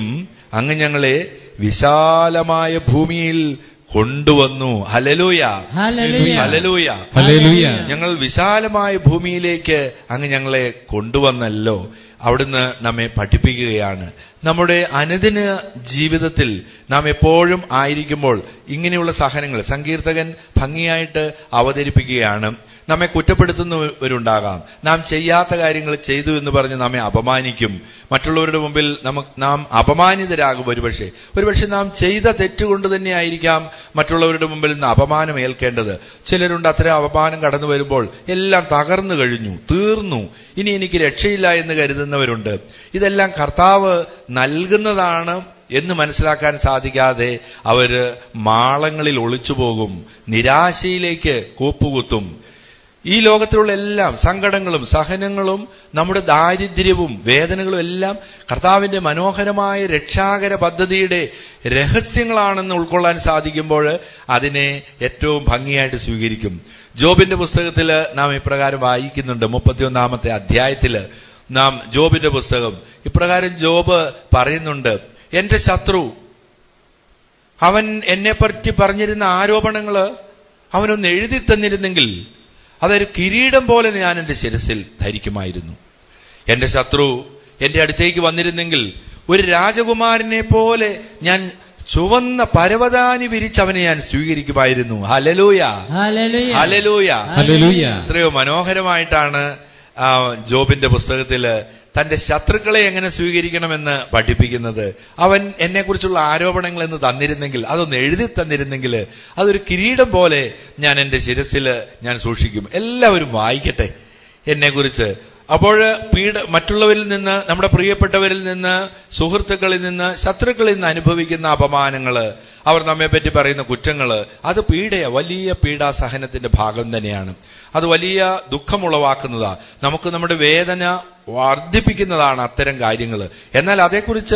അങ്ങ് ഞങ്ങളെ വിശാലമായ ഭൂമിയിൽ കൊണ്ടുവന്നു ഹലലൂയ ഹല്ലേലൂയ. ഹലലൂയ ഹല്ലേലൂയ. ഞങ്ങൾ വിശാലമായ ഭൂമിയിലേക്ക് അങ്ങ് ഞങ്ങളെ കൊണ്ടുവന്നല്ലോ അവിടുന്ന് നമ്മെ പഠിപ്പിക്കുകയാണ് നമ്മുടെ അനുദിന ജീവിതത്തിൽ നാം എപ്പോഴും ആയിരിക്കുമ്പോൾ ഇങ്ങനെയുള്ള സഹനങ്ങൾ സങ്കീർത്തകൻ ഭംഗിയായിട്ട് അവതരിപ്പിക്കുകയാണ് നമ്മെ കുറ്റപ്പെടുത്തുന്നവരുണ്ടാകാം നാം ചെയ്യാത്ത കാര്യങ്ങൾ ചെയ്തു എന്ന് പറഞ്ഞ് നമ്മെ അപമാനിക്കും മറ്റുള്ളവരുടെ മുമ്പിൽ നമുക്ക് നാം അപമാനിതരാകും ഒരുപക്ഷെ ഒരുപക്ഷെ നാം ചെയ്ത തെറ്റുകൊണ്ട് തന്നെ ആയിരിക്കാം മറ്റുള്ളവരുടെ മുമ്പിൽ നിന്ന് അപമാനം ഏൽക്കേണ്ടത് ചിലരുണ്ട് അത്തരം അപമാനം കടന്നു വരുമ്പോൾ എല്ലാം തകർന്നു കഴിഞ്ഞു തീർന്നു ഇനി എനിക്ക് രക്ഷയില്ല എന്ന് കരുതുന്നവരുണ്ട് ഇതെല്ലാം കർത്താവ് നൽകുന്നതാണ് എന്ന് മനസ്സിലാക്കാൻ സാധിക്കാതെ അവര് മാളങ്ങളിൽ ഒളിച്ചു പോകും നിരാശയിലേക്ക് കൂപ്പുകുത്തും ഈ ലോകത്തിലുള്ള എല്ലാം സങ്കടങ്ങളും സഹനങ്ങളും നമ്മുടെ ദാരിദ്ര്യവും വേദനകളും എല്ലാം കർത്താവിന്റെ മനോഹരമായ രക്ഷാകര പദ്ധതിയുടെ രഹസ്യങ്ങളാണെന്ന് ഉൾക്കൊള്ളാൻ സാധിക്കുമ്പോൾ അതിനെ ഏറ്റവും ഭംഗിയായിട്ട് സ്വീകരിക്കും ജോബിന്റെ പുസ്തകത്തിൽ നാം ഇപ്രകാരം വായിക്കുന്നുണ്ട് മുപ്പത്തിയൊന്നാമത്തെ അധ്യായത്തില് നാം ജോബിന്റെ പുസ്തകം ഇപ്രകാരം ജോബ് പറയുന്നുണ്ട് എന്റെ ശത്രു അവൻ എന്നെ പറ്റി പറഞ്ഞിരുന്ന ആരോപണങ്ങള് അവനൊന്ന് എഴുതി തന്നിരുന്നെങ്കിൽ അതൊരു കിരീടം പോലെ ഞാൻ എൻ്റെ ശിരസിൽ ധരിക്കുമായിരുന്നു എൻ്റെ ശത്രു എൻ്റെ അടുത്തേക്ക് വന്നിരുന്നെങ്കിൽ ഒരു രാജകുമാരനെ പോലെ ഞാൻ ചുവന്ന പരവതാനി വിരിച്ചവനെ ഞാൻ സ്വീകരിക്കുമായിരുന്നു ഹലലൂയ ഹല്ലേലൂയ. ഹലലൂയ ഹല്ലേലൂയ. എത്രയോ മനോഹരമായിട്ടാണ് ആ, ജോബിന്റെ പുസ്തകത്തില് തന്റെ ശത്രുക്കളെ എങ്ങനെ സ്വീകരിക്കണമെന്ന് പഠിപ്പിക്കുന്നത് അവൻ എന്നെക്കുറിച്ചുള്ള ആരോപണങ്ങൾ എന്ന് തന്നിരുന്നെങ്കിൽ അതൊന്ന് എഴുതി തന്നിരുന്നെങ്കിൽ അതൊരു കിരീടം പോലെ ഞാൻ എൻ്റെ ശിരസിൽ ഞാൻ സൂക്ഷിക്കും എല്ലാവരും വായിക്കട്ടെ എന്നെക്കുറിച്ച് അപ്പോൾ പീഡ മറ്റുള്ളവരിൽ നിന്ന് നമ്മുടെ പ്രിയപ്പെട്ടവരിൽ നിന്ന് സുഹൃത്തുക്കളിൽ നിന്ന് ശത്രുക്കളിൽ നിന്ന് അനുഭവിക്കുന്ന അപമാനങ്ങള് അവർ നമ്മെ പറ്റി പറയുന്ന കുറ്റങ്ങള് അത് പീഡയ വലിയ പീഡാസഹനത്തിന്റെ ഭാഗം തന്നെയാണ് അത് വലിയ ദുഃഖമുളവാക്കുന്നതാ നമുക്ക് നമ്മുടെ വേദന വർദ്ധിപ്പിക്കുന്നതാണ് അത്തരം കാര്യങ്ങൾ എന്നാൽ അതേക്കുറിച്ച്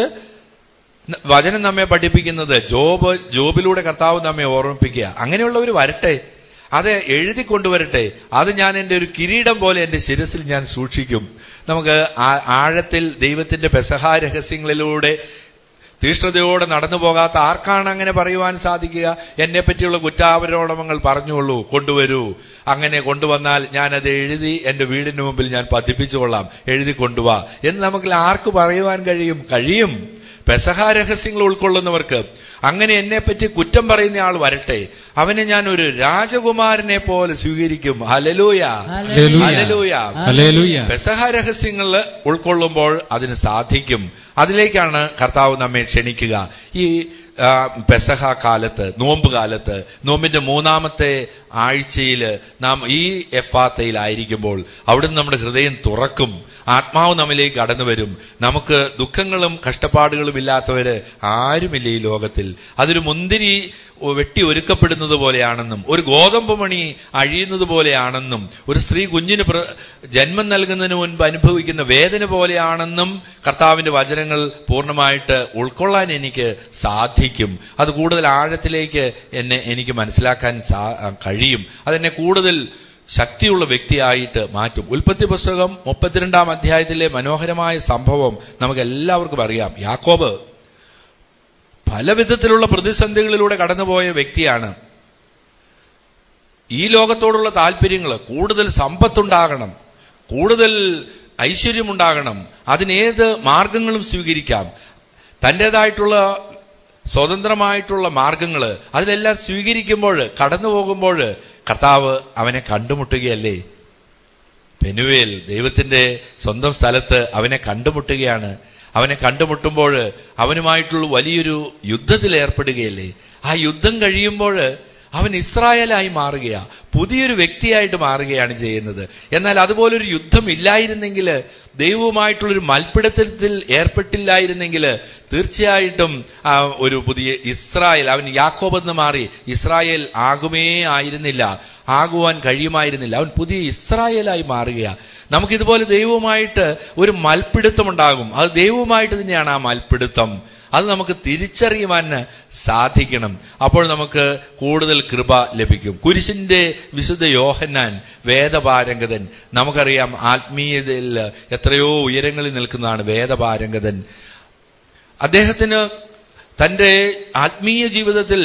ന- വചനം നമ്മെ പഠിപ്പിക്കുന്നത് ജോബ് ജോബിലൂടെ കർത്താവ് നമ്മെ ഓർമ്മിപ്പിക്കുക അങ്ങനെയുള്ളവർ വരട്ടെ അത് എഴുതി കൊണ്ടുവരട്ടെ അത് ഞാൻ എൻ്റെ ഒരു കിരീടം പോലെ എൻ്റെ ശിരസിൽ ഞാൻ സൂക്ഷിക്കും നമുക്ക് ആ- ആഴത്തിൽ ദൈവത്തിന്റെ പെസഹാ രഹസ്യങ്ങളിലൂടെ തീഷ്ണതയോടെ നടന്നു പോകാത്ത ആർക്കാണ് അങ്ങനെ പറയുവാൻ സാധിക്കുക എന്നെ പറ്റിയുള്ള കുറ്റാപരോപണങ്ങൾ പറഞ്ഞോളൂ കൊണ്ടുവരൂ അങ്ങനെ കൊണ്ടുവന്നാൽ ഞാനത് എഴുതി എൻ്റെ വീടിന് മുമ്പിൽ ഞാൻ പതിപ്പിച്ചു കൊള്ളാം എഴുതി കൊണ്ടുവാ എന്ന് നമുക്ക് ആർക്ക് പറയുവാൻ കഴിയും കഴിയും പെസഹ രഹസ്യങ്ങൾ ഉൾക്കൊള്ളുന്നവർക്ക് അങ്ങനെ എന്നെ പറ്റി കുറ്റം പറയുന്ന ആൾ വരട്ടെ അവനെ ഞാൻ ഒരു രാജകുമാരനെ പോലെ സ്വീകരിക്കും ഹലലൂയ ഹല്ലേലൂയ. ഹല്ലേലൂയ. ഹല്ലേലൂയ. പെസഹ രഹസ്യങ്ങൾ ഉൾക്കൊള്ളുമ്പോൾ അതിന് സാധിക്കും അതിലേക്കാണ് കർത്താവ് നമ്മെ ക്ഷണിക്കുക ഈ ആ, പെസഹ കാലത്ത് നോമ്പ് കാലത്ത് നോമ്പിന്റെ മൂന്നാമത്തെ ആഴ്ചയിൽ നാം ഈ എഫാത്തയിലായിരിക്കുമ്പോൾ അവിടുന്ന് നമ്മുടെ ഹൃദയം തുറക്കും ആത്മാവ് നമ്മിലേക്ക് കടന്നു വരും നമുക്ക് ദുഃഖങ്ങളും കഷ്ടപ്പാടുകളും ഇല്ലാത്തവര് ആരുമില്ല ഈ ലോകത്തിൽ അതൊരു മുന്തിരി വെട്ടി ഒരുക്കപ്പെടുന്നത് പോലെയാണെന്നും ഒരു ഗോതമ്പ് മണി അഴിയുന്നത് പോലെയാണെന്നും ഒരു സ്ത്രീ കുഞ്ഞിന് പ്ര- ജന്മം നൽകുന്നതിന് മുൻപ് അനുഭവിക്കുന്ന വേദന പോലെയാണെന്നും കർത്താവിന്റെ വചനങ്ങൾ പൂർണ്ണമായിട്ട് ഉൾക്കൊള്ളാൻ എനിക്ക് സാധിക്കും അത് കൂടുതൽ ആഴത്തിലേക്ക് എന്നെ എനിക്ക് മനസ്സിലാക്കാൻ സാ- കഴിയും അതെന്നെ കൂടുതൽ ശക്തിയുള്ള വ്യക്തിയായിട്ട് മാറ്റും ഉൽപ്പത്തി പുസ്തകം മുപ്പത്തിരണ്ടാം അധ്യായത്തിലെ മനോഹരമായ സംഭവം നമുക്ക് എല്ലാവർക്കും അറിയാം യാക്കോബ് പല വിധത്തിലുള്ള പ്രതിസന്ധികളിലൂടെ കടന്നുപോയ വ്യക്തിയാണ് ഈ ലോകത്തോടുള്ള താല്പര്യങ്ങൾ കൂടുതൽ സമ്പത്തുണ്ടാകണം കൂടുതൽ ഐശ്വര്യമുണ്ടാകണം അതിനേത് മാർഗങ്ങളും സ്വീകരിക്കാം തൻ്റെതായിട്ടുള്ള സ്വതന്ത്രമായിട്ടുള്ള മാർഗങ്ങൾ അതിലെല്ലാം സ്വീകരിക്കുമ്പോൾ കടന്നു പോകുമ്പോൾ കർത്താവ് അവനെ കണ്ടുമുട്ടുകയല്ലേ പെനുവേൽ ദൈവത്തിന്റെ സ്വന്തം സ്ഥലത്ത് അവനെ കണ്ടുമുട്ടുകയാണ് അവനെ കണ്ടുമുട്ടുമ്പോൾ അവനുമായിട്ടുള്ള വലിയൊരു യുദ്ധത്തിൽ ഏർപ്പെടുകയല്ലേ ആ യുദ്ധം കഴിയുമ്പോൾ അവൻ ഇസ്രായേലായി മാറുകയാ പുതിയൊരു വ്യക്തിയായിട്ട് മാറുകയാണ് ചെയ്യുന്നത് എന്നാൽ അതുപോലൊരു യുദ്ധം ഇല്ലായിരുന്നെങ്കിൽ ദൈവവുമായിട്ടുള്ളൊരു മൽപ്പിടുത്തത്തിൽ ഏർപ്പെട്ടില്ലായിരുന്നെങ്കിൽ തീർച്ചയായിട്ടും ആ ഒരു പുതിയ ഇസ്രായേൽ അവൻ യാക്കോബ് എന്ന് മാറി ഇസ്രായേൽ ആകുമേ ആയിരുന്നില്ല ആകുവാൻ കഴിയുമായിരുന്നില്ല അവൻ പുതിയ ഇസ്രായേലായി മാറുകയാ നമുക്കിതുപോലെ ദൈവവുമായിട്ട് ഒരു മൽപ്പിടുത്തമുണ്ടാകും അത് ദൈവവുമായിട്ട് തന്നെയാണ് ആ മൽപ്പിടുത്തം അത് നമുക്ക് തിരിച്ചറിയുവാൻ സാധിക്കണം അപ്പോൾ നമുക്ക് കൂടുതൽ കൃപ ലഭിക്കും കുരിശിന്റെ വിശുദ്ധ യോഹന്നാൻ വേദപാരംഗതൻ നമുക്കറിയാം ആത്മീയതയിൽ എത്രയോ ഉയരങ്ങളിൽ നിൽക്കുന്നതാണ് വേദപാരംഗതൻ അദ്ദേഹത്തിന് തന്റെ ആത്മീയ ജീവിതത്തിൽ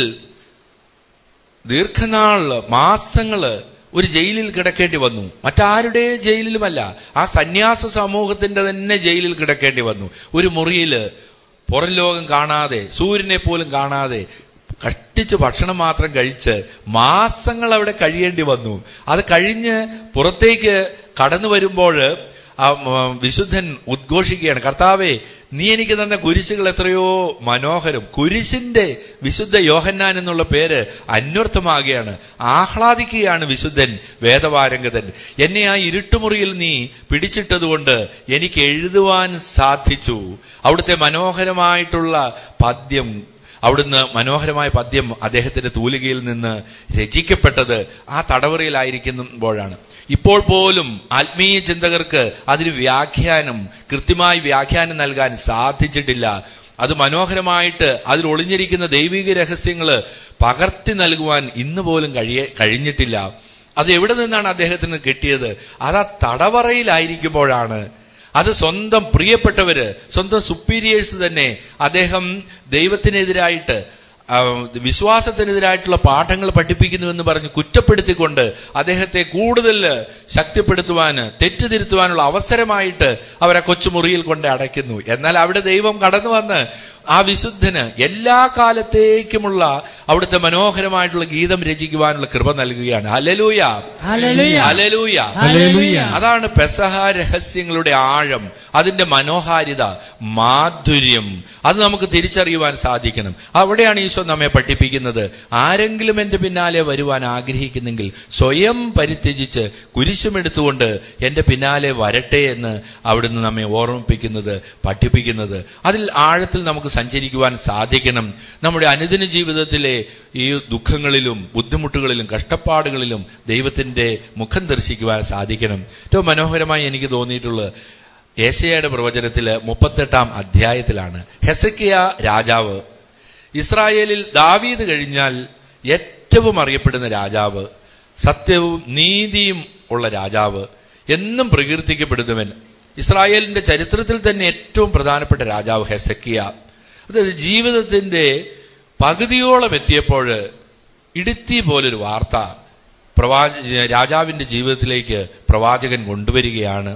ദീർഘനാള് മാസങ്ങള് ഒരു ജയിലിൽ കിടക്കേണ്ടി വന്നു മറ്റാരുടെ ജയിലിലുമല്ല ആ സന്യാസ സമൂഹത്തിന്റെ തന്നെ ജയിലിൽ കിടക്കേണ്ടി വന്നു ഒരു മുറിയില് പുറം ലോകം കാണാതെ സൂര്യനെ പോലും കാണാതെ കഷ്ടിച്ച് ഭക്ഷണം മാത്രം കഴിച്ച് മാസങ്ങൾ അവിടെ കഴിയേണ്ടി വന്നു അത് കഴിഞ്ഞ് പുറത്തേക്ക് കടന്നു വരുമ്പോൾ ആ ഉം, വിശുദ്ധൻ ഉദ്ഘോഷിക്കുകയാണ് കർത്താവേ നീ എനിക്ക് തന്ന കുരിശുകൾ എത്രയോ മനോഹരം കുരിശിന്റെ വിശുദ്ധ യോഹന്നാൻ എന്നുള്ള പേര് അന്വർത്ഥമാകുകയാണ് ആഹ്ലാദിക്കുകയാണ് വിശുദ്ധൻ വേദവാരംഗതൻ എന്നെ ആ ഇരുട്ടുമുറിയിൽ നീ പിടിച്ചിട്ടതുകൊണ്ട് എനിക്ക് എഴുതുവാൻ സാധിച്ചു അവിടുത്തെ മനോഹരമായിട്ടുള്ള പദ്യം അവിടുന്ന് മനോഹരമായ പദ്യം അദ്ദേഹത്തിന്റെ തൂലികയിൽ നിന്ന് രചിക്കപ്പെട്ടത് ആ തടവറയിലായിരിക്കുമ്പോഴാണ് ഇപ്പോൾ പോലും ആത്മീയ ചിന്തകർക്ക് അതിന് വ്യാഖ്യാനം കൃത്യമായി വ്യാഖ്യാനം നൽകാൻ സാധിച്ചിട്ടില്ല അത് മനോഹരമായിട്ട് അതിൽ ഒളിഞ്ഞിരിക്കുന്ന ദൈവിക രഹസ്യങ്ങൾ പകർത്തി നൽകുവാൻ ഇന്ന് പോലും കഴിയ കഴിഞ്ഞിട്ടില്ല അത് എവിടെ നിന്നാണ് അദ്ദേഹത്തിന് കിട്ടിയത് അത് ആ തടവറയിലായിരിക്കുമ്പോഴാണ് അത് സ്വന്തം പ്രിയപ്പെട്ടവര് സ്വന്തം സുപ്പീരിയേഴ്സ് തന്നെ അദ്ദേഹം ദൈവത്തിനെതിരായിട്ട് ആ, വിശ്വാസത്തിനെതിരായിട്ടുള്ള പാഠങ്ങൾ പഠിപ്പിക്കുന്നു എന്ന് പറഞ്ഞ് കുറ്റപ്പെടുത്തിക്കൊണ്ട് അദ്ദേഹത്തെ കൂടുതൽ ശക്തിപ്പെടുത്തുവാന് തെറ്റുതിരുത്തുവാനുള്ള അവസരമായിട്ട് അവരെ കൊച്ചുമുറിയിൽ കൊണ്ട് അടയ്ക്കുന്നു എന്നാൽ അവിടെ ദൈവം കടന്നു വന്ന് ആ വിശുദ്ധന് എല്ലാ കാലത്തേക്കുമുള്ള അവിടുത്തെ മനോഹരമായിട്ടുള്ള ഗീതം രചിക്കുവാനുള്ള കൃപ നൽകുകയാണ് ഹലലൂയ ഹല്ലേലൂയ. ഹലലൂയ ഹല്ലേലൂയ. അതാണ് പെസഹ രഹസ്യങ്ങളുടെ ആഴം അതിന്റെ മനോഹാരിത മാധുര്യം അത് നമുക്ക് തിരിച്ചറിയുവാൻ സാധിക്കണം അവിടെയാണ് ഈശോ നമ്മെ പഠിപ്പിക്കുന്നത് ആരെങ്കിലും എൻ്റെ പിന്നാലെ വരുവാൻ ആഗ്രഹിക്കുന്നെങ്കിൽ സ്വയം പരിത്യജിച്ച് കുരിശുമെടുത്തുകൊണ്ട് എൻ്റെ പിന്നാലെ വരട്ടെ എന്ന് അവിടുന്ന് നമ്മെ ഓർമ്മിപ്പിക്കുന്നത് പഠിപ്പിക്കുന്നത് അതിൽ ആഴത്തിൽ നമുക്ക് സഞ്ചരിക്കുവാൻ സാധിക്കണം നമ്മുടെ അനുദിന ജീവിതത്തിലെ ഈ ദുഃഖങ്ങളിലും ബുദ്ധിമുട്ടുകളിലും കഷ്ടപ്പാടുകളിലും ദൈവത്തിന്റെ മുഖം ദർശിക്കുവാൻ സാധിക്കണം ഏറ്റവും മനോഹരമായി എനിക്ക് തോന്നിയിട്ടുള്ളത് ഏശയുടെ പ്രവചനത്തില് മുപ്പത്തെട്ടാം അധ്യായത്തിലാണ് ഹെസക്കിയ രാജാവ് ഇസ്രായേലിൽ ദാവീദ് കഴിഞ്ഞാൽ ഏറ്റവും അറിയപ്പെടുന്ന രാജാവ് സത്യവും നീതിയും ഉള്ള രാജാവ് എന്നും പ്രകീർത്തിക്കപ്പെടുന്നവൻ ഇസ്രായേലിന്റെ ചരിത്രത്തിൽ തന്നെ ഏറ്റവും പ്രധാനപ്പെട്ട രാജാവ് ഹെസക്കിയ അതായത് ജീവിതത്തിന്റെ പകുതിയോളം എത്തിയപ്പോൾ ഇടുത്തി പോലൊരു വാർത്ത പ്രവാച രാജാവിന്റെ ജീവിതത്തിലേക്ക് പ്രവാചകൻ കൊണ്ടുവരികയാണ്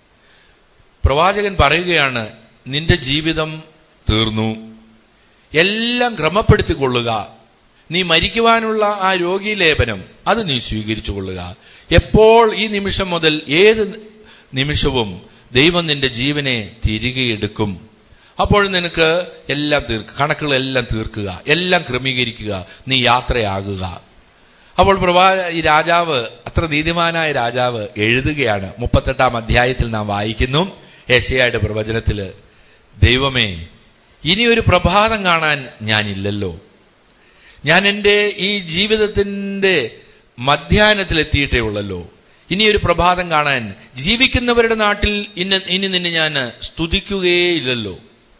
പ്രവാചകൻ പറയുകയാണ് നിന്റെ ജീവിതം തീർന്നു എല്ലാം ക്രമപ്പെടുത്തിക്കൊള്ളുക നീ മരിക്കുവാനുള്ള ആ രോഗീലേപനം അത് നീ സ്വീകരിച്ചു കൊള്ളുക എപ്പോൾ ഈ നിമിഷം മുതൽ ഏത് നിമിഷവും ദൈവം നിന്റെ ജീവനെ തിരികെ എടുക്കും അപ്പോൾ നിനക്ക് എല്ലാം തീർക്കുക കണക്കുകളെല്ലാം തീർക്കുക എല്ലാം ക്രമീകരിക്കുക നീ യാത്രയാകുക അപ്പോൾ പ്രവാ ഈ രാജാവ് അത്ര നീതിമാനായ രാജാവ് എഴുതുകയാണ് മുപ്പത്തെട്ടാം അധ്യായത്തിൽ നാം വായിക്കുന്നു ഏഷ്യയുടെ പ്രവചനത്തില് ദൈവമേ ഇനി ഒരു പ്രഭാതം കാണാൻ ഞാനില്ലല്ലോ ഞാൻ എൻ്റെ ഈ ജീവിതത്തിൻ്റെ മധ്യാഹ്നത്തിൽ എത്തിയിട്ടേ ഉള്ളല്ലോ ഇനി ഒരു പ്രഭാതം കാണാൻ ജീവിക്കുന്നവരുടെ നാട്ടിൽ ഇന്ന ഇനി നിന്നെ ഞാൻ സ്തുതിക്കുകയില്ലല്ലോ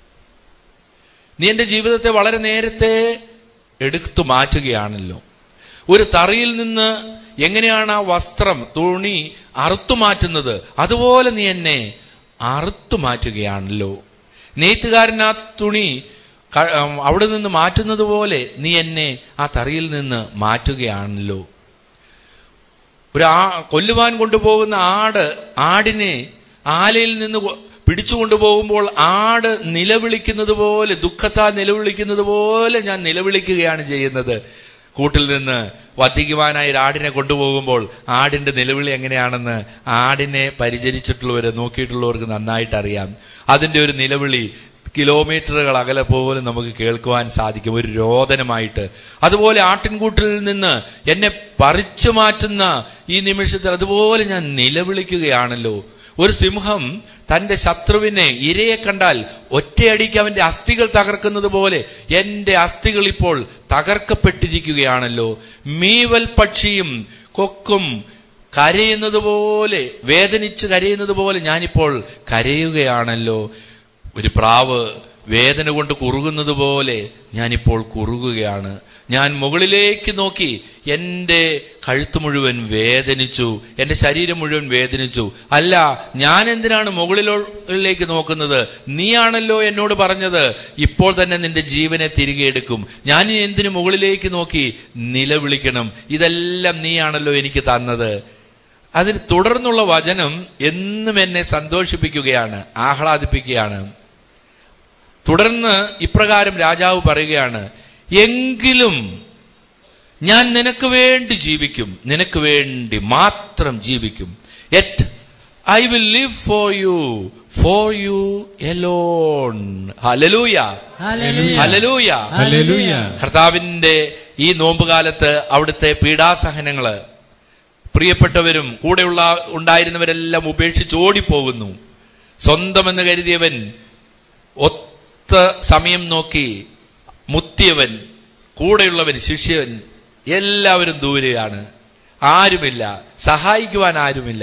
നീ എൻ്റെ ജീവിതത്തെ വളരെ നേരത്തെ എടുത്തു മാറ്റുകയാണല്ലോ ഒരു തറിയിൽ നിന്ന് എങ്ങനെയാണ് ആ വസ്ത്രം തുണി അറുത്തു മാറ്റുന്നത് അതുപോലെ നീ എന്നെ അറുത്തു മാറ്റുകയാണല്ലോ നെയ്ത്തുകാരൻ ആ തുണി ക- ഉം, അവിടെ നിന്ന് മാറ്റുന്നത് പോലെ നീ എന്നെ ആ തറിയിൽ നിന്ന് മാറ്റുകയാണല്ലോ ഒരു ആ കൊല്ലുവാൻ കൊണ്ടുപോകുന്ന ആട് ആടിനെ ആലയിൽ നിന്ന് കൊ- പിടിച്ചു കൊണ്ടുപോകുമ്പോൾ ആട് നിലവിളിക്കുന്നത് പോലെ ദുഃഖത്താൽ നിലവിളിക്കുന്നത് പോലെ ഞാൻ നിലവിളിക്കുകയാണ് ചെയ്യുന്നത് കൂട്ടിൽ നിന്ന് വധിക്കുവാനായി ഒരു ആടിനെ കൊണ്ടുപോകുമ്പോൾ ആടിന്റെ നിലവിളി എങ്ങനെയാണെന്ന് ആടിനെ പരിചരിച്ചിട്ടുള്ളവരെ നോക്കിയിട്ടുള്ളവർക്ക് നന്നായിട്ട് അറിയാം അതിന്റെ ഒരു നിലവിളി കിലോമീറ്ററുകൾ അകലെ പോലും നമുക്ക് കേൾക്കുവാൻ സാധിക്കും ഒരു രോദനമായിട്ട് അതുപോലെ ആട്ടിൻകൂട്ടിൽ നിന്ന് എന്നെ പറിച്ചു മാറ്റുന്ന ഈ നിമിഷത്തിൽ അതുപോലെ ഞാൻ നിലവിളിക്കുകയാണല്ലോ ഒരു സിംഹം തന്റെ ശത്രുവിനെ ഇരയെ കണ്ടാൽ ഒറ്റയടിക്ക് അവന്റെ അസ്ഥികൾ തകർക്കുന്നത് പോലെ എന്റെ അസ്ഥികൾ ഇപ്പോൾ തകർക്കപ്പെട്ടിരിക്കുകയാണല്ലോ മീവൽ പക്ഷിയും കൊക്കും കരയുന്നത് പോലെ വേദനിച്ച് കരയുന്നത് പോലെ ഞാനിപ്പോൾ കരയുകയാണല്ലോ ഒരു പ്രാവ് വേദന കൊണ്ട് കുറുകുന്നത് പോലെ ഞാനിപ്പോൾ കുറുകുകയാണ് ഞാൻ മുകളിലേക്ക് നോക്കി എൻ്റെ കഴുത്ത് മുഴുവൻ വേദനിച്ചു എൻ്റെ ശരീരം മുഴുവൻ വേദനിച്ചു അല്ല ഞാൻ എന്തിനാണ് മുകളിലേക്ക് നോക്കുന്നത് നീയാണല്ലോ എന്നോട് പറഞ്ഞത് ഇപ്പോൾ തന്നെ നിന്റെ ജീവനെ തിരികെ എടുക്കും ഞാൻ ഇനി എന്തിനു മുകളിലേക്ക് നോക്കി നിലവിളിക്കണം ഇതെല്ലാം നീയാണല്ലോ എനിക്ക് തന്നത് അതിന് തുടർന്നുള്ള വചനം എന്നും എന്നെ സന്തോഷിപ്പിക്കുകയാണ് ആഹ്ലാദിപ്പിക്കുകയാണ് തുടർന്ന് ഇപ്രകാരം രാജാവ് പറയുകയാണ് എങ്കിലും ഞാൻ നിനക്ക് വേണ്ടി ജീവിക്കും നിനക്ക് വേണ്ടി മാത്രം ജീവിക്കും എറ്റ് I will live for you for you alone ഹലലൂയ ഹലലൂയ ഹല്ലേലൂയ കർത്താവിന്റെ ഈ നോമ്പുകാലത്ത് അവിടുത്തെ പീഡാസഹനങ്ങള് പ്രിയപ്പെട്ടവരും കൂടെയുള്ള ഉണ്ടായിരുന്നവരെല്ലാം ഉപേക്ഷിച്ച് ഓടിപ്പോകുന്നു സ്വന്തമെന്ന് കരുതിയവൻ ഒത്ത സമയം നോക്കി മുത്തിയവൻ കൂടെയുള്ളവൻ ശിഷ്യവൻ എല്ലാവരും ദൂരെയാണ് ആരുമില്ല സഹായിക്കുവാൻ ആരുമില്ല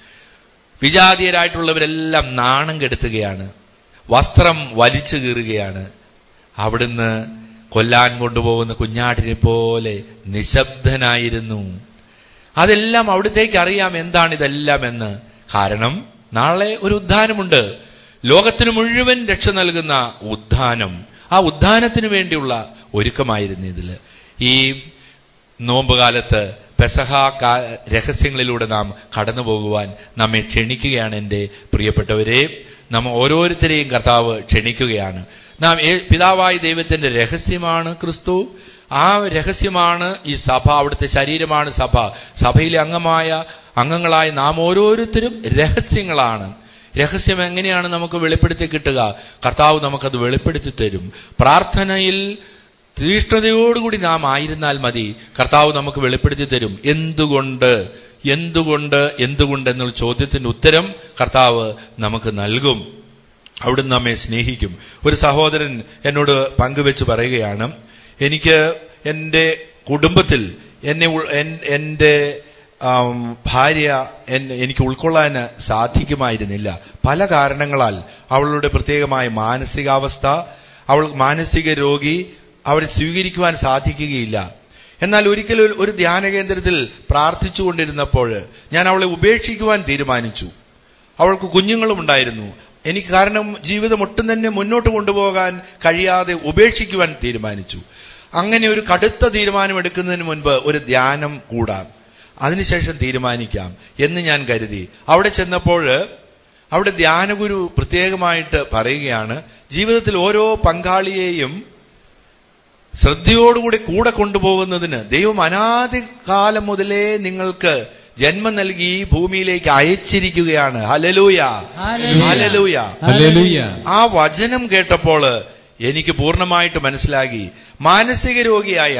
വിജാതീയരായിട്ടുള്ളവരെല്ലാം നാണം കെടുത്തുകയാണ് വസ്ത്രം വലിച്ചു കീറുകയാണ് അവിടുന്ന് കൊല്ലാൻ കൊണ്ടുപോകുന്ന കുഞ്ഞാടിനെ പോലെ നിശബ്ദനായിരുന്നു അതെല്ലാം അവിടത്തേക്ക് അറിയാം എന്താണ് ഇതെല്ലാം എന്ന് കാരണം നാളെ ഒരു ഉദ്ധാനമുണ്ട് ലോകത്തിന് മുഴുവൻ രക്ഷ നൽകുന്ന ഉദ്ധാനം ആ ഉദ്ധാനത്തിന് വേണ്ടിയുള്ള ഒരുക്കമായിരുന്നു ഇതില് ഈ നോമ്പുകാലത്ത് പെസഹ കാ- രഹസ്യങ്ങളിലൂടെ നാം കടന്നു പോകുവാൻ നമ്മെ ക്ഷണിക്കുകയാണ് എൻ്റെ പ്രിയപ്പെട്ടവരെ നാം ഓരോരുത്തരെയും കർത്താവ് ക്ഷണിക്കുകയാണ് നാം ഏ- പിതാവായ ദൈവത്തിന്റെ രഹസ്യമാണ് ക്രിസ്തു ആ രഹസ്യമാണ് ഈ സഭ അവിടുത്തെ ശരീരമാണ് സഭ സഭയിലെ അംഗമായ അംഗങ്ങളായ നാം ഓരോരുത്തരും രഹസ്യങ്ങളാണ് രഹസ്യം എങ്ങനെയാണ് നമുക്ക് വെളിപ്പെടുത്തി കിട്ടുക കർത്താവ് നമുക്കത് വെളിപ്പെടുത്തി തരും പ്രാർത്ഥനയിൽ തീഷ്ണതയോടുകൂടി നാം ആയിരുന്നാൽ മതി കർത്താവ് നമുക്ക് വെളിപ്പെടുത്തി തരും എന്തുകൊണ്ട് എന്തുകൊണ്ട് എന്തുകൊണ്ട് എന്നുള്ള ചോദ്യത്തിന്റെ ഉത്തരം കർത്താവ് നമുക്ക് നൽകും അവിടുന്ന് നമ്മെ സ്നേഹിക്കും ഒരു സഹോദരൻ എന്നോട് പങ്കുവെച്ച് പറയുകയാണ് എനിക്ക് എൻ്റെ കുടുംബത്തിൽ എന്നെ ഉൾ- എൻ- എൻ്റെ ആം, ഭാര്യ എന്നെ എനിക്ക് ഉൾക്കൊള്ളാൻ സാധിക്കുമായിരുന്നില്ല പല കാരണങ്ങളാൽ അവളുടെ പ്രത്യേകമായ മാനസികാവസ്ഥ അവൾ മാനസിക രോഗി അവരെ സ്വീകരിക്കുവാൻ സാധിക്കുകയില്ല എന്നാൽ ഒരിക്കലും ഒരു- ഒരു ധ്യാന കേന്ദ്രത്തിൽ പ്രാർത്ഥിച്ചുകൊണ്ടിരുന്നപ്പോൾ ഞാൻ അവളെ ഉപേക്ഷിക്കുവാൻ തീരുമാനിച്ചു അവൾക്ക് കുഞ്ഞുങ്ങളും ഉണ്ടായിരുന്നു എനിക്ക് കാരണം ജീവിതം ഒട്ടും തന്നെ മുന്നോട്ട് കൊണ്ടുപോകാൻ കഴിയാതെ ഉപേക്ഷിക്കുവാൻ തീരുമാനിച്ചു അങ്ങനെ ഒരു കടുത്ത തീരുമാനം എടുക്കുന്നതിന് മുൻപ് ഒരു ധ്യാനം കൂടാം അതിനുശേഷം തീരുമാനിക്കാം എന്ന് ഞാൻ കരുതി അവിടെ ചെന്നപ്പോൾ അവിടെ ധ്യാനഗുരു പ്രത്യേകമായിട്ട് പറയുകയാണ് ജീവിതത്തിൽ ഓരോ പങ്കാളിയെയും ശ്രദ്ധയോടുകൂടി കൂടെ കൊണ്ടുപോകുന്നതിന് ദൈവം അനാദി കാലം മുതലേ നിങ്ങൾക്ക് ജന്മം നൽകി ഈ ഭൂമിയിലേക്ക് അയച്ചിരിക്കുകയാണ് ഹലലൂയ ഹലലൂയ ഹല്ലേലൂയ ആ വചനം കേട്ടപ്പോൾ എനിക്ക് പൂർണ്ണമായിട്ട് മനസ്സിലാക്കി മാനസിക രോഗിയായ